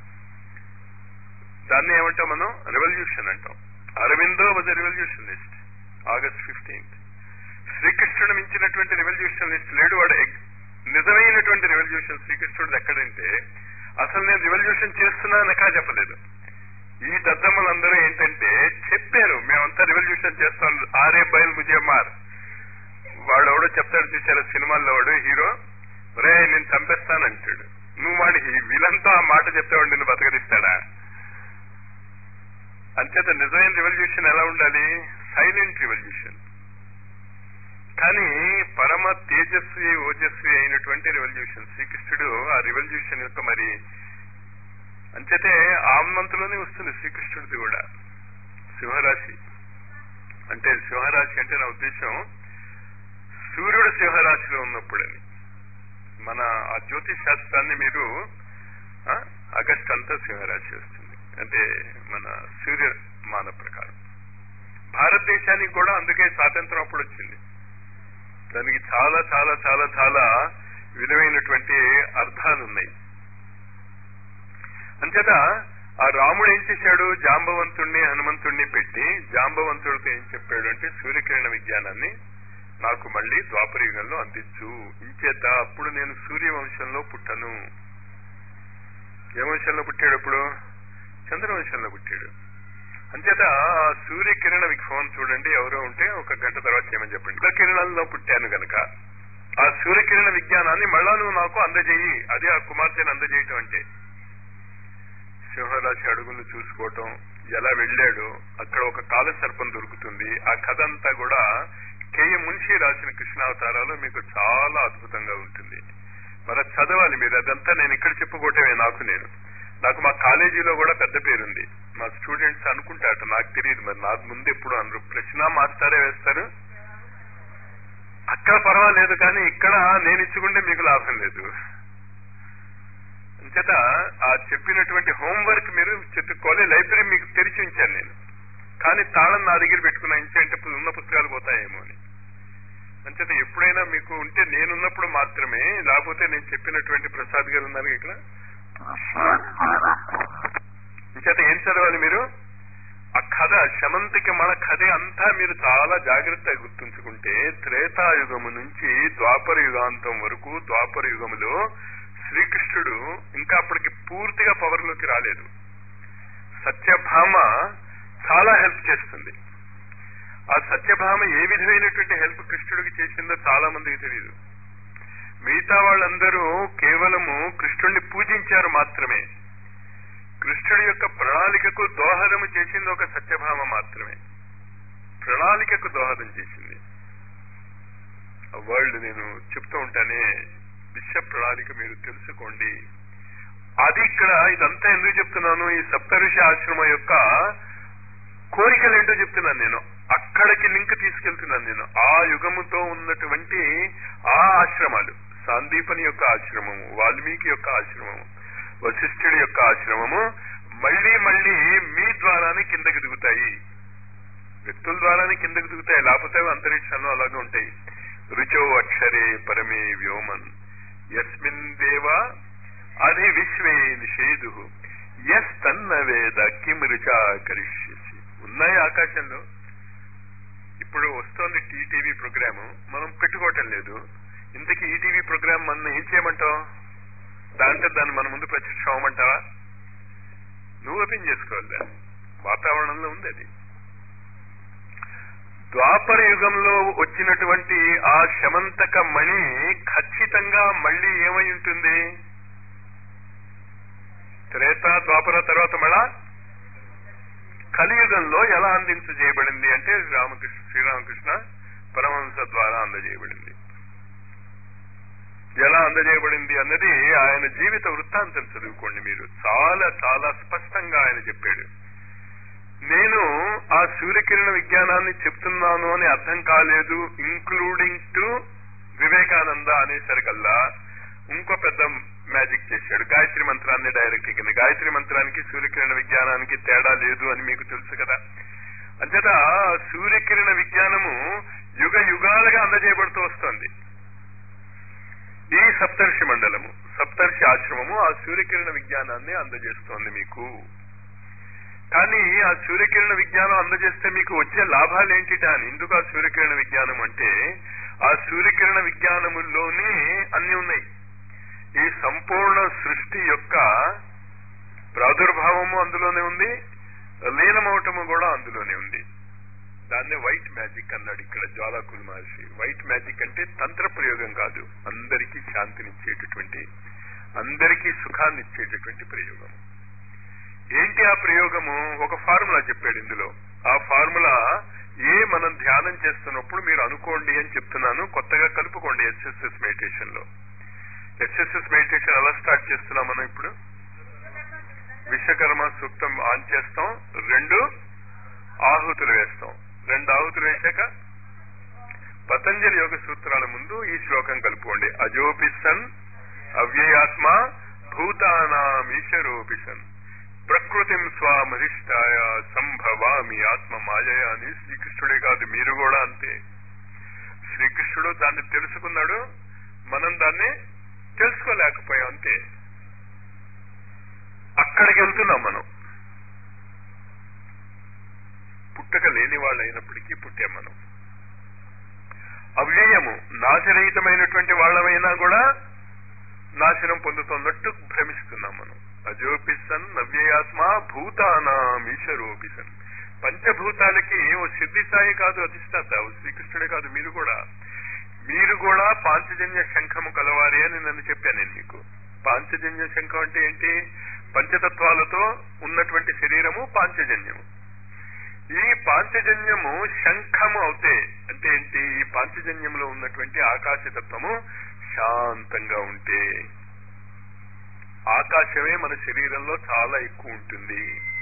దాన్ని ఏమంటాం మనం రెవల్యూషన్ అంటాం Aurobindo was revolutionist August fifteenth శ్రీకృష్ణుడు మించినటువంటి రెవల్యూషనిస్ట్ లేడు వాడు ఎగ్- నిజమైనటువంటి రెవల్యూషన్ శ్రీకృష్ణుడు ఎక్కడంటే అసలు నేను రెవల్యూషన్ చేస్తున్నా అనకా చెప్పలేదు ఈ దద్దమ్మలందరూ ఏంటంటే చెప్పారు మేమంతా రెవల్యూషన్ చేస్తాం ఆరే బయల్ ముజే మార్ వాడు ఎవడో చెప్తాడు చూసారా సినిమాల్లో వాడు హీరో రే నేను చంపేస్తానంటాడు నువ్వు వాడి వీళ్ళంతా ఆ మాట చెప్తావాడు నిన్ను బతకనిస్తాడా అంచేత నిజమైన రెవల్యూషన్ ఎలా ఉండాలి సైలెంట్ రెవల్యూషన్ కానీ పరమ తేజస్వి ఓజస్వి అయినటువంటి రెవల్యూషన్ శ్రీకృష్ణుడు ఆ రెవల్యూషన్ యొక్క మరి అంచేతే ఆమంతలోనే వస్తుంది శ్రీకృష్ణుడిది కూడా సింహరాశి అంటే సింహరాశి అంటే నా ఉద్దేశం సూర్యుడు సింహరాశిలో ఉన్నప్పుడని మన ఆ జ్యోతిష్ శాస్త్రాన్ని మీరు ఆ, ఆగస్ట్ అంతా సింహరాశి వస్తుంది అంటే మన సూర్య మాన ప్రకారం భారతదేశానికి కూడా అందుకే స్వాతంత్రం అప్పుడు వచ్చింది దానికి చాలా చాలా చాలా చాలా విలువైనటువంటి అర్థాలు ఉన్నాయి అంచేత ఆ రాముడు ఏం చేశాడు జాంబవంతుణ్ణి హనుమంతుణ్ణి పెట్టి జాంబవంతుడితో ఏం చెప్పాడు అంటే సూర్యకిరణ విజ్ఞానాన్ని నాకు మళ్ళీ ద్వాపర యుగంలో అందించు ఇంచేత అప్పుడు నేను సూర్యవంశంలో పుట్టను ఏ వంశంలో పుట్టాడు అప్పుడు చంద్రవంశంలో పుట్టాడు అంచేత ఆ సూర్యకిరణ విక్షోభం చూడండి ఎవరో ఉంటే ఒక గంట తర్వాత చేయమని చెప్పండి ఒక కిరణంలో పుట్టాను గనక ఆ సూర్యకిరణ విజ్ఞానాన్ని మళ్ళా నువ్వు నాకు అందజేయి అదే ఆ కుమార్తెను అందజేయటం అంటే సింహరాశి అడుగులు చూసుకోవటం ఎలా వెళ్ళాడు అక్కడ ఒక కాల సర్పం దొరుకుతుంది ఆ కథ అంతా కూడా కేయ మున్షి రాసిన కృష్ణావతారాలు మీకు చాలా అద్భుతంగా ఉంటుంది మరి అది చదవాలి మీరు అదంతా నేను ఇక్కడ చెప్పుకోవటమే నాకు నేను నాకు మా కాలేజీలో కూడా పెద్ద పేరుంది మా స్టూడెంట్స్ అనుకుంటారట నాకు తెలియదు మరి నాకు ముందు ఎప్పుడు అనరు ప్రశ్న మాస్టారే వేస్తారు అక్కడ పర్వాలేదు కానీ ఇక్కడ నేను ఇచ్చుకుంటే మీకు లాభం లేదు అంచేత ఆ చెప్పినటువంటి హోంవర్క్ మీరు చెప్పుకోవాలి లైబ్రరీ మీకు తెరిచి ఉంచాను నేను కానీ తాళం నా దగ్గర పెట్టుకున్నా ఇంచంటే ఉన్న పుస్తకాలు పోతాయేమో అని అంచేత ఎప్పుడైనా మీకు ఉంటే నేనున్నప్పుడు మాత్రమే లేకపోతే నేను చెప్పినటువంటి ప్రసాద్ గారు ఉన్నారు ఇక్కడ ఇంచేత ఏం చదవాలి మీరు ఆ కథ శమంతికి మన కథ అంతా మీరు చాలా జాగ్రత్తగా గుర్తుంచుకుంటే త్రేతాయుగము నుంచి ద్వాపర యుగాంతం వరకు ద్వాపర యుగములో శ్రీకృష్ణుడు ఇంకా అప్పటికి పూర్తిగా పవర్లోకి రాలేదు సత్యభామ చాలా హెల్ప్ చేస్తుంది ఆ సత్యభామ ఏ విధమైనటువంటి హెల్ప్ కృష్ణుడికి చేసిందో చాలా మందికి తెలియదు మిగతా వాళ్ళందరూ కేవలము కృష్ణుడిని పూజించారు మాత్రమే కృష్ణుడి యొక్క ప్రణాళికకు దోహదము చేసింది ఒక సత్యభామ మాత్రమే ప్రణాళికకు దోహదం చేసింది వరల్డ్ నేను చెప్తూ ఉంటానే విశ్వ ప్రణాళిక మీరు తెలుసుకోండి అది ఇక్కడ ఇదంతా ఎందుకు చెప్తున్నాను ఈ సప్తఋషి ఆశ్రమం యొక్క కోరికలు ఏంటో చెప్తున్నాను నేను అక్కడికి లింక్ తీసుకెళ్తున్నాను నేను ఆ యుగముతో ఉన్నటువంటి ఆ ఆశ్రమాలు సాందీపని యొక్క ఆశ్రమము వాల్మీకి యొక్క ఆశ్రమము వశిష్ఠుడి యొక్క ఆశ్రమము మళ్లీ మళ్లీ మీ ద్వారానే కిందకి దిగుతాయి వ్యక్తుల ద్వారానే కిందకి దిగుతాయి లేకపోతే అంతరిక్షంలో అలాగే ఉంటాయి రుచో అక్షరే పరమే వ్యోమన్ యస్మిన్ దేవ అది విశ్వే నిషేధు ఎస్ తన్న వేద కిమ్ రుచా కరిష్యసి ఉన్నాయి ఆకాశంలో ఇప్పుడు వస్తోంది టీటీవీ ప్రోగ్రాము మనం పెట్టుకోవటం లేదు ఇంతకీ ఈటీవీ ప్రోగ్రామ్ మనం ఏం చేయమంటావు దాంట్లో దాన్ని మన ముందు ప్రత్యక్షం అవ్వమంటావా నువ్వు ఓపెన్ చేసుకోవాలి దాన్ని. వాతావరణంలో ఉంది అది ద్వాపర యుగంలో వచ్చినటువంటి ఆ శమంతక మణి ఖచ్చితంగా మళ్ళీ ఏమై ఉంటుంది త్రేత ద్వాపర తర్వాత మళ్ళా కలియుగంలో ఎలా అందించజేయబడింది అంటే రామకృష్ణ శ్రీరామకృష్ణ పరమహంస ద్వారా అందజేయబడింది ఎలా అందజేయబడింది అన్నది ఆయన జీవిత వృత్తాంతం చదువుకోండి మీరు చాలా చాలా స్పష్టంగా ఆయన చెప్పాడు నేను ఆ సూర్యకిరణ విజ్ఞానాన్ని చెప్తున్నాను అని అర్థం కాలేదు ఇంక్లూడింగ్ టు వివేకానంద అనేసరికల్లా ఇంకో పెద్ద మ్యాజిక్ చేశాడు గాయత్రి మంత్రాన్ని డైరెక్ట్ కింద గాయత్రి మంత్రానికి సూర్యకిరణ విజ్ఞానానికి తేడా లేదు అని మీకు తెలుసు కదా అంచేత సూర్యకిరణ విజ్ఞానము యుగ యుగాలుగా అందజేయబడుతూ వస్తోంది ఈ సప్తర్షి మండలము సప్తర్షి ఆశ్రమము ఆ సూర్యకిరణ విజ్ఞానాన్ని అందజేస్తోంది మీకు కానీ ఆ సూర్యకిరణ విజ్ఞానం అందజేస్తే మీకు వచ్చే లాభాలు ఏంటి అని ఎందుకు ఆ సూర్యకిరణ విజ్ఞానం అంటే ఆ సూర్యకిరణ విజ్ఞానముల్లోనే అన్ని ఉన్నాయి ఈ సంపూర్ణ సృష్టి యొక్క ప్రాదుర్భావము అందులోనే ఉంది లీనమవటము కూడా అందులోనే ఉంది దాన్నే వైట్ మ్యాజిక్ అన్నాడు ఇక్కడ జ్వాలాకుల్ మహర్షి వైట్ మ్యాజిక్ అంటే తంత్ర ప్రయోగం కాదు అందరికీ శాంతినిచ్చేటటువంటి అందరికీ సుఖాన్ని ఇచ్చేటటువంటి ప్రయోగం ఏంటి ఆ ప్రయోగము ఒక ఫార్ములా చెప్పాడు ఇందులో ఆ ఫార్ములా ఏ మనం ధ్యానం చేస్తున్నప్పుడు మీరు అనుకోండి అని చెప్తున్నాను కొత్తగా కలుపుకోండి ఎస్ఎస్ఎస్ మెడిటేషన్ లో ఎస్ఎస్ఎస్ మెడిటేషన్ ఎలా స్టార్ట్ చేస్తున్నాం మనం ఇప్పుడు విశ్వకర్మ సూక్తం ఆన్ చేస్తాం రెండు ఆహుతులు వేస్తాం రెండు ఆహుతులు వేశాక పతంజలి యోగ సూత్రాల ముందు ఈ శ్లోకం కలుపుకోండి అజోపిసన్ అవ్యయాత్మ భూతానామీశరోపిసన్ ప్రకృతిం స్వామధిష్టాయ సంభవామి ఆత్మ మాయయ అని శ్రీకృష్ణుడే కాదు మీరు కూడా అంతే శ్రీకృష్ణుడు దాన్ని తెలుసుకున్నాడు మనం దాన్ని తెలుసుకోలేకపోయాం అంతే అక్కడికి వెళ్తున్నాం మనం పుట్టక లేని వాళ్ళు అయినప్పటికీ పుట్టాం మనం అవ్యయము నాశరహితమైనటువంటి వాళ్ళమైనా కూడా నాశనం పొందుతున్నట్టు భ్రమిస్తున్నాం మనం అజోపిసన్ నవ్యయాత్మ భూతానాం ఈశ్వరోపిసన్ పంచభూతాలకి ఓ సిద్ధి సాయి కాదు అధిష్టాత ఓ శ్రీకృష్ణుడే కాదు మీరు కూడా మీరు కూడా పాంచజన్య శంఖము కలవారి అని నన్ను చెప్పాను నేను మీకు పాంచజన్య శంఖం అంటే ఏంటి పంచతత్వాలతో ఉన్నటువంటి శరీరము పాంచజన్యము ఈ పాంచజన్యము శంఖము అవుతే అంటే ఏంటి ఈ పాంచజన్యంలో ఉన్నటువంటి ఆకాశతత్వము శాంతంగా ఉంటే ఆకాశ ఆకాశమే మన శరీరంలో చాలా ఎక్కువ ఉంటుంది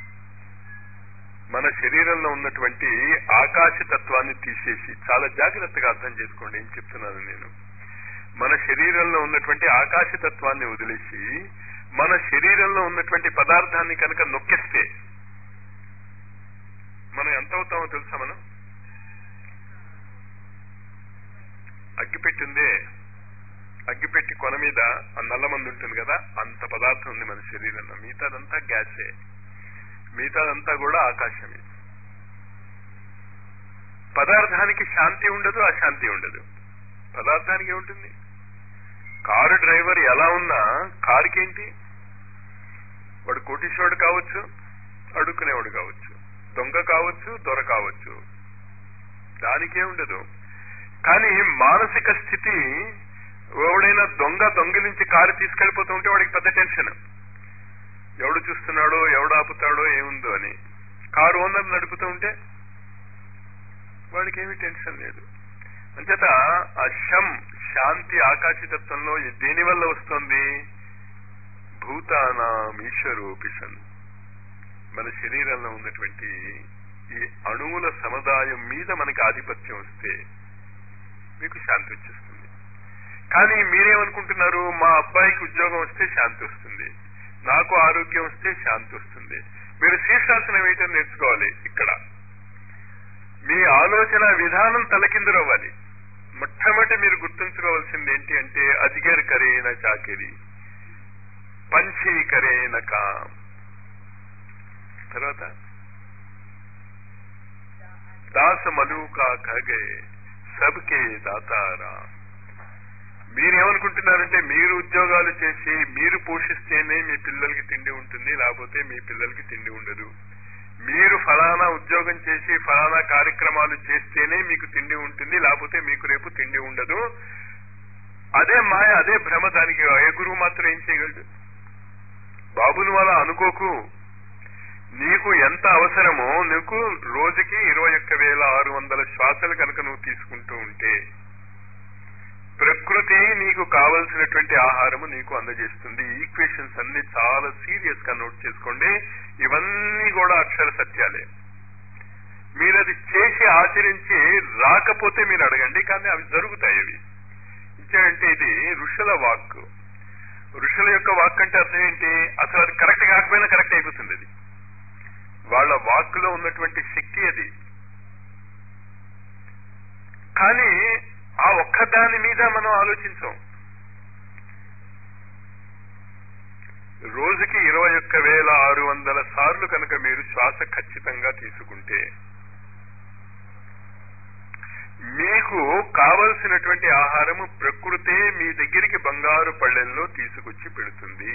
మన శరీరంలో ఉన్నటువంటి ఆకాశ తత్వాన్ని తీసేసి చాలా జాగ్రత్తగా అర్థం చేసుకోండి ఏం చెప్తున్నాను నేను మన శరీరంలో ఉన్నటువంటి ఆకాశ తత్వాన్ని వదిలేసి మన శరీరంలో ఉన్నటువంటి పదార్థాన్ని కనుక నొక్కిస్తే మనం ఎంత అవుతామో తెలుసా మనం అగ్గిపెట్టిందే అగ్గిపెట్టి కొన మీద ఆ నల్లమంది ఉంటుంది కదా అంత పదార్థం ఉంది మన శరీరంలో మిగతాదంతా గ్యాసే మిగతాదంతా కూడా ఆకాశమే పదార్థానికి శాంతి ఉండదు అశాంతి ఉండదు పదార్థానికి ఏముంటుంది కారు డ్రైవర్ ఎలా ఉన్నా కారుకి ఏంటి వాడు కోటీశ్వరుడు కావచ్చు అడుక్కునేవాడు కావచ్చు దొంగ కావచ్చు దొర కావచ్చు దానికే ఉండదు కానీ మానసిక స్థితి ఎవడైనా దొంగ దొంగిలించి కారు తీసుకెళ్లిపోతూ ఉంటే వాడికి పెద్ద టెన్షన్ ఎవడు చూస్తున్నాడో ఎవడు ఆపుతాడో ఏముందో అని కారు ఓనర్ నడుపుతూ ఉంటే వాడికి ఏమీ టెన్షన్ లేదు అంచేత ఆ శం శాంతి ఆకాశతత్వంలో దేని వల్ల వస్తుంది భూతానాం ఈశ్వరూపిషన్ మన శరీరంలో ఉన్నటువంటి ఈ అణువుల సముదాయం మీద మనకి ఆధిపత్యం వస్తే మీకు శాంతి వచ్చేస్తుంది కానీ మీరేమనుకుంటున్నారు మా అబ్బాయికి ఉద్యోగం వస్తే శాంతి వస్తుంది నాకు ఆరోగ్యం వస్తే శాంతి వస్తుంది మీరు శీర్షాసనం వేయటం నేర్చుకోవాలి ఇక్కడ మీ ఆలోచన విధానం తలకిందులవ్వాలి మొట్టమొదటి మీరు గుర్తుంచుకోవాల్సింది ఏంటి అంటే అజిగర్ కరేన చాకిరి పంచీ కరేన కామ్ తర్వాత దాస మలూకా ఖగే సబ్కే దాతారా మీరేమనుకుంటున్నారంటే మీరు ఉద్యోగాలు చేసి మీరు పోషిస్తేనే మీ పిల్లలకి తిండి ఉంటుంది లేకపోతే మీ పిల్లలకి తిండి ఉండదు మీరు ఫలానా ఉద్యోగం చేసి ఫలానా కార్యక్రమాలు చేస్తేనే మీకు తిండి ఉంటుంది లేకపోతే మీకు రేపు తిండి ఉండదు అదే మాయ అదే భ్రమ దానికి ఏ గురువు మాత్రం ఏం చేయగలడు బాబుని వల్ల అనుకోకు నీకు ఎంత అవసరమో నీకు రోజుకి ఇరవై ఒక్క వేల ఆరు వందల శ్వాసలు కనుక నువ్వు తీసుకుంటూ ఉంటే ప్రకృతి నీకు కావలసినటువంటి ఆహారము నీకు అందజేస్తుంది ఈక్వేషన్స్ అన్ని చాలా సీరియస్ గా నోట్ చేసుకోండి ఇవన్నీ కూడా అక్షర సత్యాలే మీరు అది చేసి ఆచరించి రాకపోతే మీరు అడగండి కానీ అవి జరుగుతాయి అవి ఇచ్చాడంటే ఇది ఋషుల వాక్ ఋషుల యొక్క వాక్ అంటే అర్థం ఏంటి అసలు అది కరెక్ట్ కాకపోయినా కరెక్ట్ అయిపోతుంది అది వాళ్ళ వాక్కులో ఉన్నటువంటి శక్తి అది కానీ ఆ ఒక్కదాని మీద మనం ఆలోచించాం రోజుకి ఇరవై ఒక్క వేల ఆరు వందల సార్లు కనుక మీరు శ్వాస ఖచ్చితంగా తీసుకుంటే మీకు కావలసినటువంటి ఆహారము ప్రకృతే మీ దగ్గరికి బంగారు పళ్ళెల్లో తీసుకొచ్చి పెడుతుంది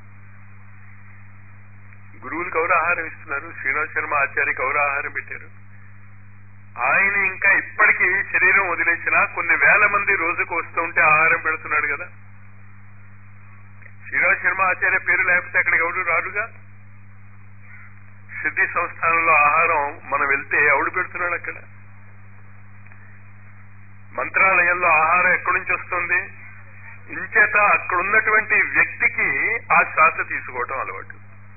గురువులకు ఎవరు ఆహారం ఇస్తున్నారు శ్రీనివాస్ శర్మ ఆచార్యకి ఎవరు ఆహారం పెట్టారు ఆయన ఇంకా ఇప్పటికీ శరీరం వదిలేసినా కొన్ని వేల మంది రోజుకు వస్తూ ఉంటే ఆహారం పెడుతున్నాడు కదా శ్రీనివాస్ శర్మ ఆచార్య పేరు లేకపోతే అక్కడికి ఎవరు రాడుగా సిద్ధి సంస్థానంలో ఆహారం మనం వెళ్తే ఎవడు పెడుతున్నాడు అక్కడ మంత్రాలయంలో ఆహారం ఎక్కడి నుంచి వస్తుంది ఇంచేత అక్కడ ఉన్నటువంటి వ్యక్తికి ఆ శ్వాస తీసుకోవటం అలవాటు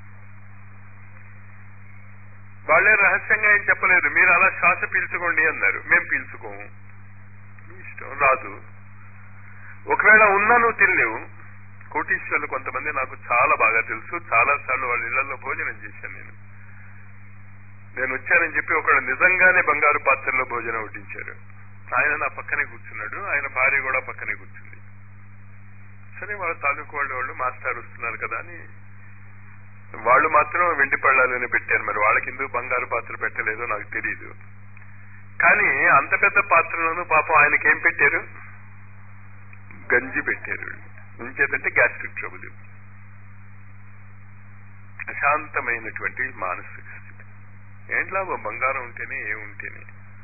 వాళ్ళే రహస్యంగా ఏం చెప్పలేదు మీరు అలా శ్వాస పీల్చుకోండి అన్నారు మేము పీల్చుకోము మీ ఇష్టం రాదు ఒకవేళ ఉన్నా నువ్వు తినలేవు కోటీశ్వర్లు కొంతమంది నాకు చాలా బాగా తెలుసు చాలా సార్లు వాళ్ళ ఇళ్లలో భోజనం చేశాను నేను నేను వచ్చానని చెప్పి ఒకడు నిజంగానే బంగారు పాత్రలో భోజనం వడ్డించారు ఆయన నా పక్కనే కూర్చున్నాడు ఆయన భార్య కూడా పక్కనే కూర్చుంది సరే వాళ్ళ తాలూకు వాళ్ళు వాళ్ళు మాస్టర్ వస్తున్నారు కదా అని వాళ్ళు మాత్రం వెండి పళ్ళాలని పెట్టారు మరి వాళ్ళకి ఎందుకు బంగారు పాత్ర పెట్టలేదో నాకు తెలియదు కానీ అంత పెద్ద పాత్రలోనూ పాపం ఆయనకి ఏం పెట్టారు గంజి పెట్టారు ఇంకేదంటే గ్యాస్ట్రిక్ ట్రబుల్ అశాంతమైనటువంటి మానసిక స్థితి ఏం లాభం బంగారం ఉంటేనే ఏముంటేనే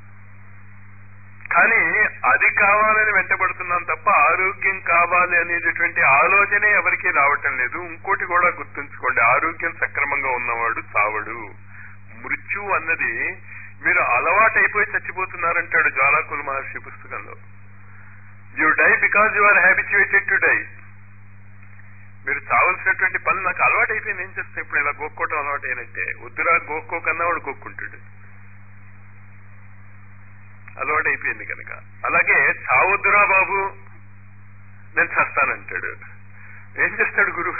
కానీ అది కావాలని వెంటబడుతున్నాం తప్ప ఆరోగ్యం కావాలి అనేటటువంటి ఆలోచనే ఎవరికీ రావటం లేదు ఇంకోటి కూడా గుర్తుంచుకోండి ఆరోగ్యం సక్రమంగా ఉన్నవాడు చావడు మృత్యు అన్నది మీరు అలవాటైపోయి చచ్చిపోతున్నారంటాడు జ్వాలాకుల మహర్షి పుస్తకంలో you die because you are habituated to die మీరు చావలసినటువంటి పనులు నాకు అలవాటు అయిపోయింది ఏం చేస్తాను ఇప్పుడు ఇలా గోక్కోవటం అలవాటు అయినట్టే వద్దురా గోక్కోకన్నా వాడు గోక్కుంటాడు అలవాటు అయిపోయింది కనుక అలాగే చావద్దురా బాబు నేను చస్తానంటాడు ఏం చేస్తాడు గురు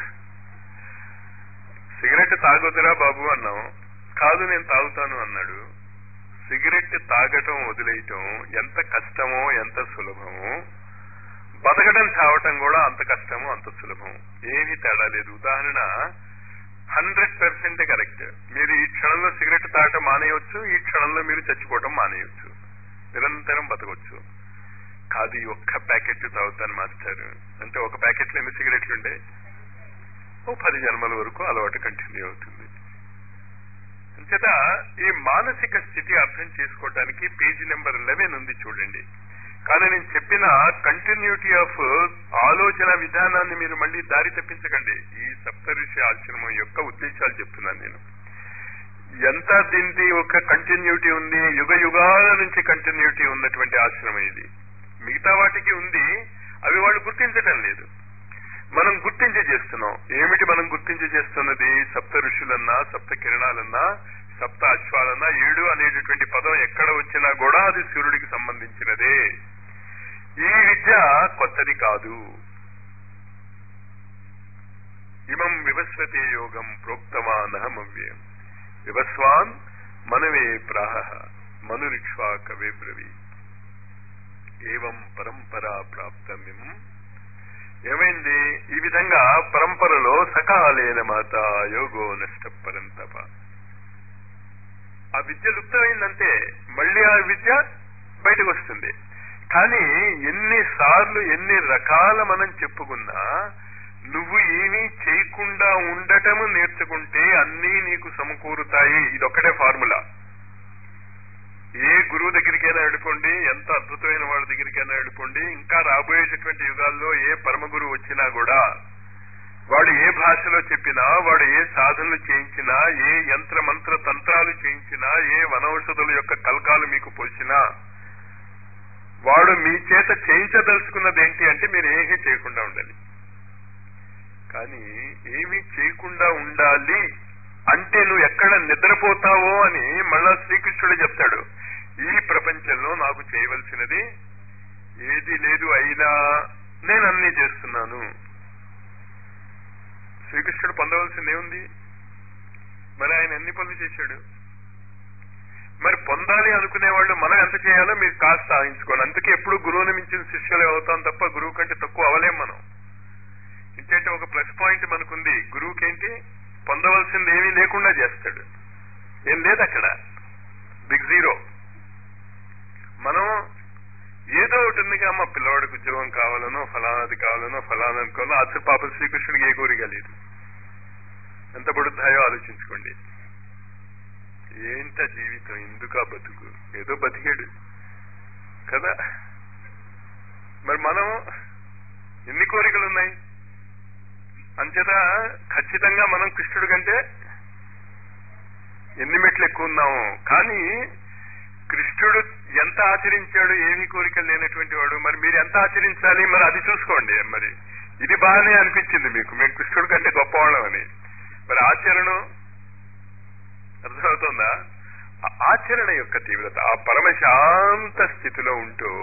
సిగరెట్ తాగొద్దురా బాబు అన్నాం కాదు నేను తాగుతాను అన్నాడు సిగరెట్ తాగటం వదిలేయటం ఎంత కష్టమో ఎంత సులభమో బతకడం చావటం కూడా అంత కష్టమో అంత సులభం ఏమీ తేడా లేదు ఉదాహరణ హండ్రెడ్ పర్సెంట్ కరెక్ట్ మీరు ఈ క్షణంలో సిగరెట్ తాగటం మానేయవచ్చు ఈ క్షణంలో మీరు చచ్చిపోవటం మానేయవచ్చు నిరంతరం బతకవచ్చు కాదు ఈ ఒక్క ప్యాకెట్ తాగుతాను మాస్టర్ అంటే ఒక ప్యాకెట్లో ఎన్ని సిగరెట్లు ఉండే ఓ పది జన్మల వరకు అలవాటు కంటిన్యూ అవుతుంది అంచేత ఈ మానసిక స్థితి అర్థం చేసుకోవడానికి పేజీ నెంబర్ లెవెన్ ఉంది చూడండి కానీ నేను చెప్పిన కంటిన్యూటీ ఆఫ్ ఆలోచన విధానాన్ని మీరు మళ్ళీ దారి తప్పించకండి ఈ సప్తఋషి ఆశ్రమం యొక్క ఉద్దేశాలు చెప్తున్నాను నేను ఎంత దీనికి ఒక కంటిన్యూటీ ఉంది యుగ యుగాల నుంచి కంటిన్యూటీ ఉన్నటువంటి ఆశ్రమం ఇది మిగతా వాటికి ఉంది అవి వాళ్ళు గుర్తించటం లేదు మనం గుర్తించి చేస్తున్నాం ఏమిటి మనం గుర్తించి చేస్తున్నది సప్త ఋషులన్నా సప్త కిరణాలన్నా సప్త అశ్వాలన్నా ఏడు అనేటటువంటి పదం ఎక్కడ వచ్చినా కూడా అది సూర్యుడికి సంబంధించినదే ఈ విద్య కొత్తది కాదు ఇమం వివస్వతే యోగం ప్రోక్తమానహమవ్యయం వివస్వాన్ మనవే ప్రాహ మనురిక్ష్వా కవే బ్రవీ ఏవం పరంపరా ప్రాప్తమ్యం ఏమైంది ఈ విధంగా పరంపరలో సకాలేన మాత యోగో నష్ట పరంతప ఆ విద్య లుప్తమైందంటే మళ్ళీ ఆ విద్య బయటకు వస్తుంది కానీ ఎన్నిసార్లు ఎన్ని రకాల మనం చెప్పుకున్నా నువ్వు ఏమీ చేయకుండా ఉండటము నేర్చుకుంటే అన్నీ నీకు సమకూరుతాయి ఇదొక్కటే ఫార్ములా ఏ గురువు దగ్గరికైనా వెళ్ళిపోండి ఎంత అద్భుతమైన వాళ్ళ దగ్గరికైనా వెళ్ళిపోండి ఇంకా రాబోయేటటువంటి యుగాల్లో ఏ పరమ గురువు వచ్చినా కూడా వాడు ఏ భాషలో చెప్పినా వాడు ఏ సాధనలు చేయించినా ఏ యంత్ర మంత్ర తంత్రాలు చేయించినా ఏ వనౌషధుల యొక్క కల్కాలు మీకు పోసినా వాడు మీ చేత చేయించదలుచుకున్నది ఏంటి అంటే మీరు ఏమీ చేయకుండా ఉండాలి కానీ ఏమీ చేయకుండా ఉండాలి అంటే నువ్వు ఎక్కడ నిద్రపోతావో అని మళ్ళా శ్రీకృష్ణుడు చెప్తాడు ఈ ప్రపంచంలో నాకు చేయవలసినది ఏది లేదు అయినా నేను అన్ని చేస్తున్నాను శ్రీకృష్ణుడు పొందవలసింది ఏముంది మరి ఆయన ఎన్ని పనులు చేశాడు మరి పొందాలి అనుకునే వాళ్ళు మనం ఎంత చేయాలో మీరు కాస్త సాధించుకోండి అందుకే ఎప్పుడు గురువుని మించిన శిష్యులు అవుతాం తప్ప గురువు కంటే తక్కువ అవలేం మనం ఇంకేంటే ఒక ప్లస్ పాయింట్ మనకుంది గురువుకేంటి పొందవలసింది ఏమీ లేకుండా చేస్తాడు ఏం లేదు అక్కడ బిగ్ జీరో మనం ఏదో ఒకటి ఉందిగా మా పిల్లవాడికి ఉద్యోగం కావాలనో ఫలానాది కావాలనో ఫలానా అనుకోవాలో అసలు పాప శ్రీకృష్ణుడికి ఏ కోరిక లేదు ఎంత పడుతాయో ఆలోచించుకోండి ఏంట జీవితం ఎందుకా బతుకు ఏదో బతికాడు కదా మరి మనం ఎన్ని కోరికలు ఉన్నాయి అంచేత ఖచ్చితంగా మనం కృష్ణుడి కంటే ఎన్ని మెట్లు ఎక్కువ ఉన్నాము కానీ కృష్ణుడు ఎంత ఆచరించాడు ఏమీ కోరికలు లేనటువంటి వాడు మరి మీరు ఎంత ఆచరించాలి మరి అది చూసుకోండి మరి ఇది బాగానే అనిపించింది మీకు మేము కృష్ణుడి కంటే గొప్పవాళ్ళం అని మరి ఆచరణ అర్థమవుతుందా ఆ ఆచరణ యొక్క తీవ్రత ఆ పరమశాంత స్థితిలో ఉంటూ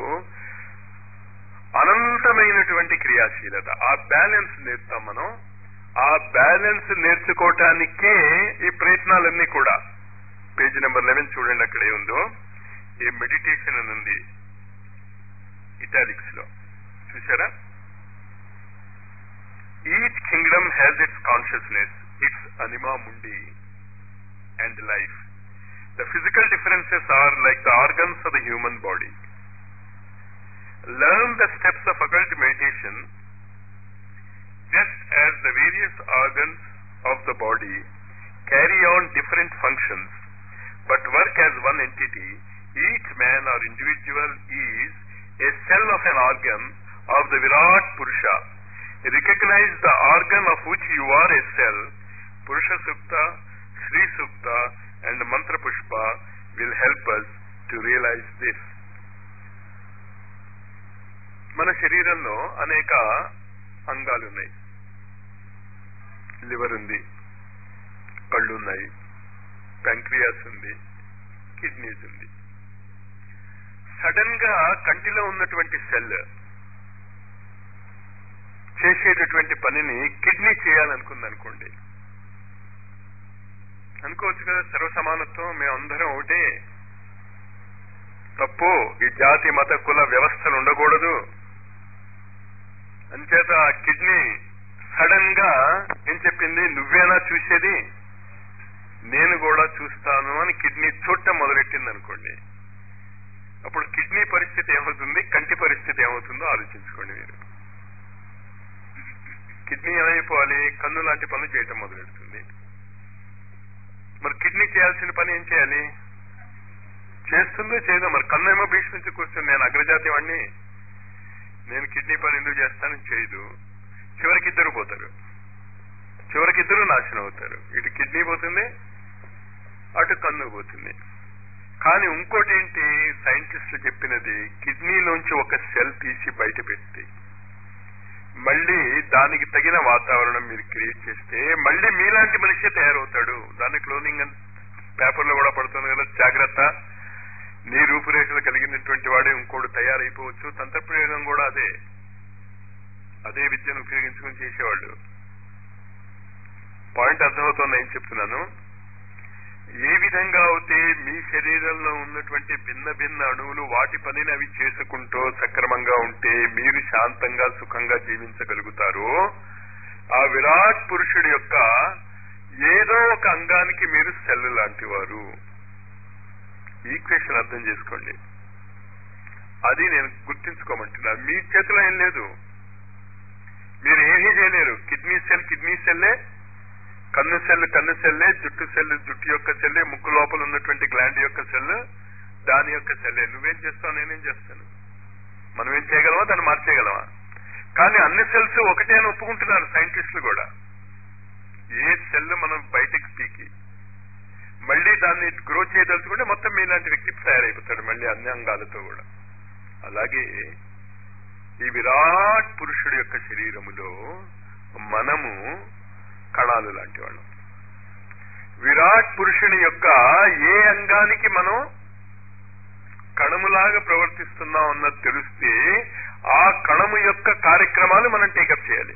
అనంతమైనటువంటి క్రియాశీలత ఆ బ్యాలెన్స్ నేర్తాం మనం ఆ బ్యాలెన్స్ నేర్చుకోవటానికే ఈ ప్రయత్నాలన్నీ కూడా పేజీ నెంబర్ లెవెన్ చూడండి అక్కడ ఏముందో ఈ మెడిటేషన్ అని ఉంది ఇటాలిక్స్ లో చూసారా each kingdom has its consciousness its anima mundi and life the physical differences are like the organs of the human body learn the steps of occult meditation just as the various organs of the body carry on different functions but work as one entity each man or individual is a cell of an organ of the virat purusha recognize the organ of which you are a cell purusha sukta sri sukta and mantra pushpa will help us to realize this మన శరీరంలో అనేక అంగాలు ఉన్నాయి liver ఉంది కళ్ళు ఉన్నాయి pancreas ఉంది kidneys ఉంది సడన్ గా కంటిలో ఉన్నటువంటి సెల్ చేసేటటువంటి పనిని కిడ్నీ చేయాలనుకుంది అనుకోండి అనుకోవచ్చు కదా సర్వసమానత్వం మేమందరం ఒకటే తప్పు ఈ జాతి మత కుల వ్యవస్థలు ఉండకూడదు అంచేత ఆ కిడ్నీ సడన్ గా ఏం చెప్పింది నువ్వేనా చూసేది నేను కూడా చూస్తాను అని కిడ్నీ చూడటం మొదలెట్టింది అనుకోండి అప్పుడు కిడ్నీ పరిస్థితి ఏమవుతుంది కంటి పరిస్థితి ఏమవుతుందో ఆలోచించుకోండి మీరు కిడ్నీ ఏమైపోవాలి కన్ను లాంటి పనులు చేయటం మొదలెడుతుంది మరి కిడ్నీ చేయాల్సిన పని ఏం చేయాలి చేస్తుందో చేయదో మరి కన్ను ఏమో భీష్మించి కూర్చుంది నేను అగ్రజాతి వాడిని నేను కిడ్నీ పని ఎందుకు చేస్తానని చేయదు చివరికి ఇద్దరు పోతారు చివరికి ఇద్దరు నాశనం అవుతారు ఇటు కిడ్నీ పోతుంది అటు కన్ను పోతుంది కానీ ఇంకోటి ఏంటి సైంటిస్టులు చెప్పినది కిడ్నీలోంచి ఒక సెల్ తీసి బయట పెట్టి మళ్ళీ దానికి తగిన వాతావరణం మీరు క్రియేట్ చేస్తే మళ్ళీ మీలాంటి మనిషి తయారవుతాడు దాని క్లోనింగ్ పేపర్లో కూడా పడుతుంది కదా జాగ్రత్త నీ రూపురేఖలు కలిగినటువంటి వాడే ఇంకోడు తయారైపోవచ్చు తంత్రప్రయోగం కూడా అదే అదే విద్యను ఉపయోగించుకుని చేసేవాళ్ళు పాయింట్ అర్థమవుతోంది ఏం చెప్తున్నాను ఏ విధంగా అయితే మీ శరీరంలో ఉన్నటువంటి భిన్న భిన్న అణువులు వాటి పనిని అవి చేసుకుంటూ సక్రమంగా ఉంటే మీరు శాంతంగా సుఖంగా జీవించగలుగుతారో ఆ విరాట్ పురుషుడి యొక్క ఏదో ఒక అంగానికి మీరు సెల్ లాంటి వారు ఈక్వేషన్ అర్థం చేసుకోండి అది నేను గుర్తించుకోమంటున్నా మీ చేతిలో ఏం లేదు మీరు ఏమీ చేయలేరు కిడ్నీ సెల్ కిడ్నీ సెల్లే కన్ను సెల్ కన్ను సెల్లే జుట్టు సెల్ జుట్టు యొక్క సెల్లే ముక్కు లోపల ఉన్నటువంటి గ్లాండ్ యొక్క సెల్ దాని యొక్క సెల్లే నువ్వేం చేస్తావు నేనేం చేస్తాను మనం ఏం చేయగలమా దాన్ని మార్చేయగలమా కానీ అన్ని సెల్స్ ఒకటే అని ఒప్పుకుంటున్నారు సైంటిస్టులు కూడా ఏ సెల్ మనం బయటికి పీకి మళ్ళీ దాన్ని గ్రో చేయదలుచుకుంటే మొత్తం మీలాంటి వ్యక్తి తయారైపోతాడు మళ్ళీ అన్ని అంగాలతో కూడా అలాగే ఈ విరాట్ పురుషుడి యొక్క శరీరములో మనము కణాలు లాంటి వాళ్ళం విరాట్ పురుషుని యొక్క ఏ అంగానికి మనం కణములాగా ప్రవర్తిస్తున్నాం అన్నది తెలిస్తే ఆ కణము యొక్క కార్యక్రమాలు మనం టేకప్ చేయాలి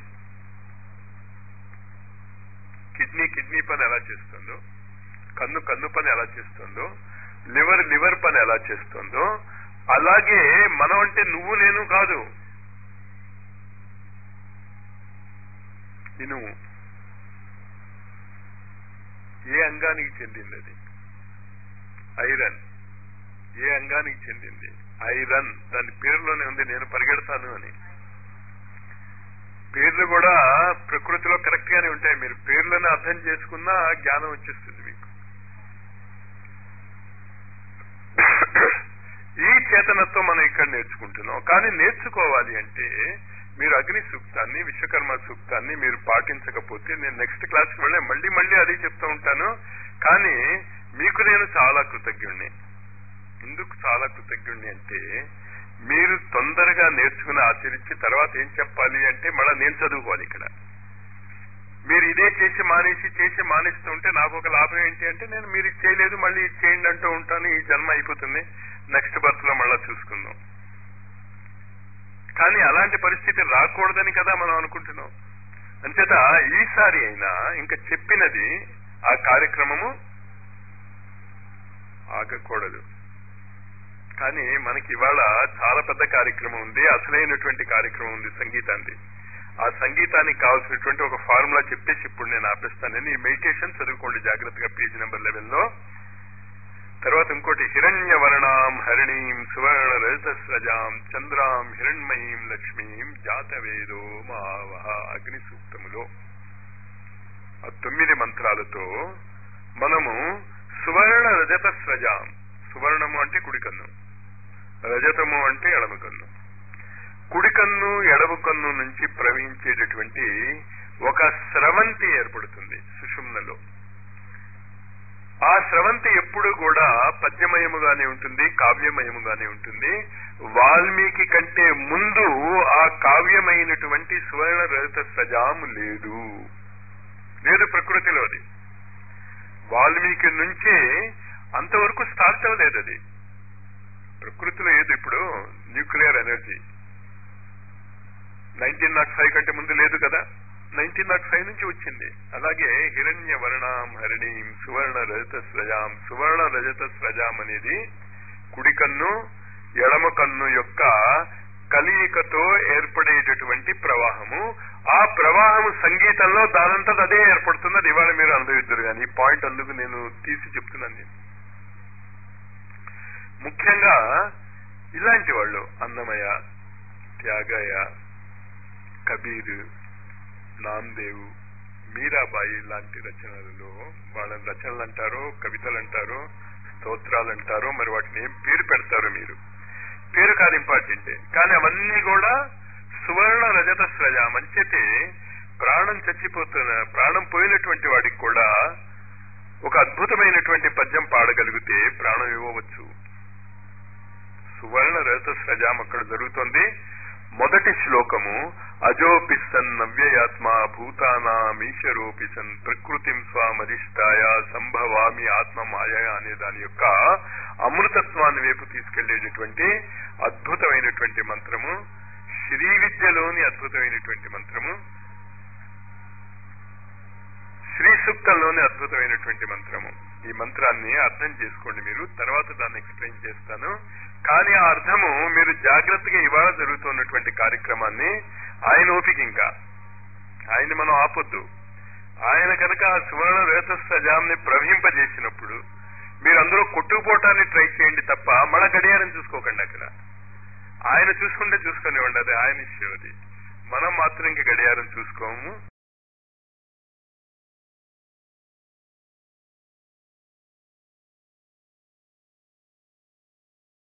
కిడ్నీ కిడ్నీ పని ఎలా చేస్తుందో కన్ను కన్ను పని ఎలా చేస్తుందో లివర్ లివర్ పని ఎలా చేస్తుందో అలాగే మనం అంటే నువ్వు నేను కాదు ఇనుము ఏ అంగానికి చెందింది అది ఐరన్ ఏ అంగానికి చెందింది ఐరన్ దాని పేరులోనే ఉంది నేను పరిగెడతాను అని పేర్లు కూడా ప్రకృతిలో కరెక్ట్ గానే ఉంటాయి మీరు పేర్లను అర్థం చేసుకున్నా జ్ఞానం వచ్చేస్తుంది మీకు ఈ చేతనత్వం మనం ఇక్కడ నేర్చుకుంటున్నాం కానీ నేర్చుకోవాలి అంటే మీరు అగ్ని సూక్తాన్ని విశ్వకర్మ సూక్తాన్ని మీరు పాటించకపోతే నేను నెక్స్ట్ క్లాస్కి వెళ్ళే మళ్ళీ మళ్ళీ అది చెప్తూ ఉంటాను కానీ మీకు నేను చాలా కృతజ్ఞుణ్ణి ఎందుకు చాలా కృతజ్ఞుణ్ణి అంటే మీరు తొందరగా నేర్చుకుని ఆచరించి తర్వాత ఏం చెప్పాలి అంటే మళ్ళీ నేను చదువుకోవాలి ఇక్కడ మీరు ఇదే చేసి మానేసి చేసి మానేస్తూ ఉంటే నాకు ఒక లాభం ఏంటి అంటే నేను మీరు ఇది చేయలేదు మళ్ళీ ఇది చేయండి అంటూ ఉంటాను ఈ జన్మ అయిపోతుంది నెక్స్ట్ బర్త్ లో మళ్ళా చూసుకుందాం కానీ అలాంటి పరిస్థితి రాకూడదని కదా మనం అనుకుంటున్నాం అంచేత ఈసారి అయినా ఇంకా చెప్పినది ఆ కార్యక్రమము ఆగకూడదు కానీ మనకి ఇవాళ చాలా పెద్ద కార్యక్రమం ఉంది అసలైనటువంటి కార్యక్రమం ఉంది సంగీతాన్ని ఆ సంగీతానికి కావాల్సినటువంటి ఒక ఫార్ములా చెప్పేసి ఇప్పుడు నేను ఆపిస్తానని ఈ మెడిటేషన్ చదువుకోండి జాగ్రత్తగా పేజీ నెంబర్ లెవెల్లో తర్వాత ఇంకోటి హిరణ్య వర్ణాం హరిణీం సువర్ణ రజతస్రజాం చంద్రాం హిరణ్మయీం లక్ష్మీం జాతవేదో మావహ అగ్ని సూక్తములో ఆ తొమ్మిది మంత్రాలతో మనము సువర్ణ రజత స్రజాం సువర్ణము అంటే కుడికన్ను రజతము అంటే ఎడమ కన్ను కుడి కన్ను ఎడమ కన్ను నుంచి ప్రవహించేటటువంటి ఒక స్రవంతి ఏర్పడుతుంది సుషుమ్నలో ఆ స్రవంతి ఎప్పుడు కూడా పద్యమయముగానే ఉంటుంది కావ్యమయముగానే ఉంటుంది వాల్మీకి కంటే ముందు ఆ కావ్యమైనటువంటి సువర్ణ రజత సజాము లేదు లేదు ప్రకృతిలోది వాల్మీకి నుంచి అంతవరకు స్టార్ట్ అవ్వలేదు అది ప్రకృతిలో ఏది ఇప్పుడు nuclear energy nineteen nought five కంటే ముందు లేదు కదా నైన్టీన్ నాట్ ఫైవ్ నుంచి వచ్చింది అలాగే హిరణ్య వర్ణాం హరిణీం సువర్ణ రజత స్రజాం సువర్ణ రజత స్రజాం అనేది కుడి కన్ను ఎడమ కన్ను యొక్క కలియికతో ఏర్పడేటటువంటి ప్రవాహము ఆ ప్రవాహము సంగీతంలో దానంతట అదే ఏర్పడుతున్నది ఇవాళ మీరు అనుభవిద్దరు కానీ ఈ పాయింట్ అందుకు నేను తీసి చెప్తున్నాను నేను ముఖ్యంగా ఇలాంటి వాళ్ళు అన్నమయ్య త్యాగయ్య కబీర్ నామ్దేవ్ మీరాబాయి లాంటి రచనలలో వాళ్ళ రచనలు అంటారో కవితలు అంటారో స్తోత్రాలు అంటారో మరి వాటిని ఏం పేరు పెడతారో మీరు పేరు కాదు ఇంపార్టెంటే కానీ అవన్నీ కూడా సువర్ణ రజత స్రజ మంచితే ప్రాణం చచ్చిపోతున్న ప్రాణం పోయినటువంటి వాడికి కూడా ఒక అద్భుతమైనటువంటి పద్యం పాడగలిగితే ప్రాణం ఇవ్వవచ్చు సువర్ణ రజత స్రజాం అక్కడ జరుగుతోంది మొదటి శ్లోకము అజోపిసన్ నవ్యయాత్మ భూతానామీశ్వరోపిసన్ ప్రకృతిం స్వామధిష్టాయ సంభవామి ఆత్మ మాయ అనే దాని యొక్క అమృతత్వాన్ని వైపు తీసుకెళ్లేటటువంటి అద్భుతమైనటువంటి మంత్రము శ్రీ విద్యలోని అద్భుతమైనటువంటి మంత్రము శ్రీ సూక్తంలోని అద్భుతమైనటువంటి మంత్రము ఈ మంత్రాన్ని అర్థం చేసుకోండి మీరు తర్వాత దాన్ని ఎక్స్ప్లెయిన్ చేస్తాను కానీ ఆ అర్థము మీరు జాగ్రత్తగా ఇవాళ జరుగుతున్నటువంటి కార్యక్రమాన్ని ఆయన ఓపిక ఇంకా ఆయన్ని మనం ఆపొద్దు ఆయన కనుక ఆ సువర్ణ రేతస్సజాంని ప్రవహింపజేసినప్పుడు మీరందరూ కొట్టుకుపోవటాన్ని ట్రై చేయండి తప్ప మన గడియారం చూసుకోకండి అక్కడ ఆయన చూసుకుంటే చూసుకునివ్వండి అది ఆయన ఇష్యూ అది మనం మాత్రం ఇంక గడియారం చూసుకోము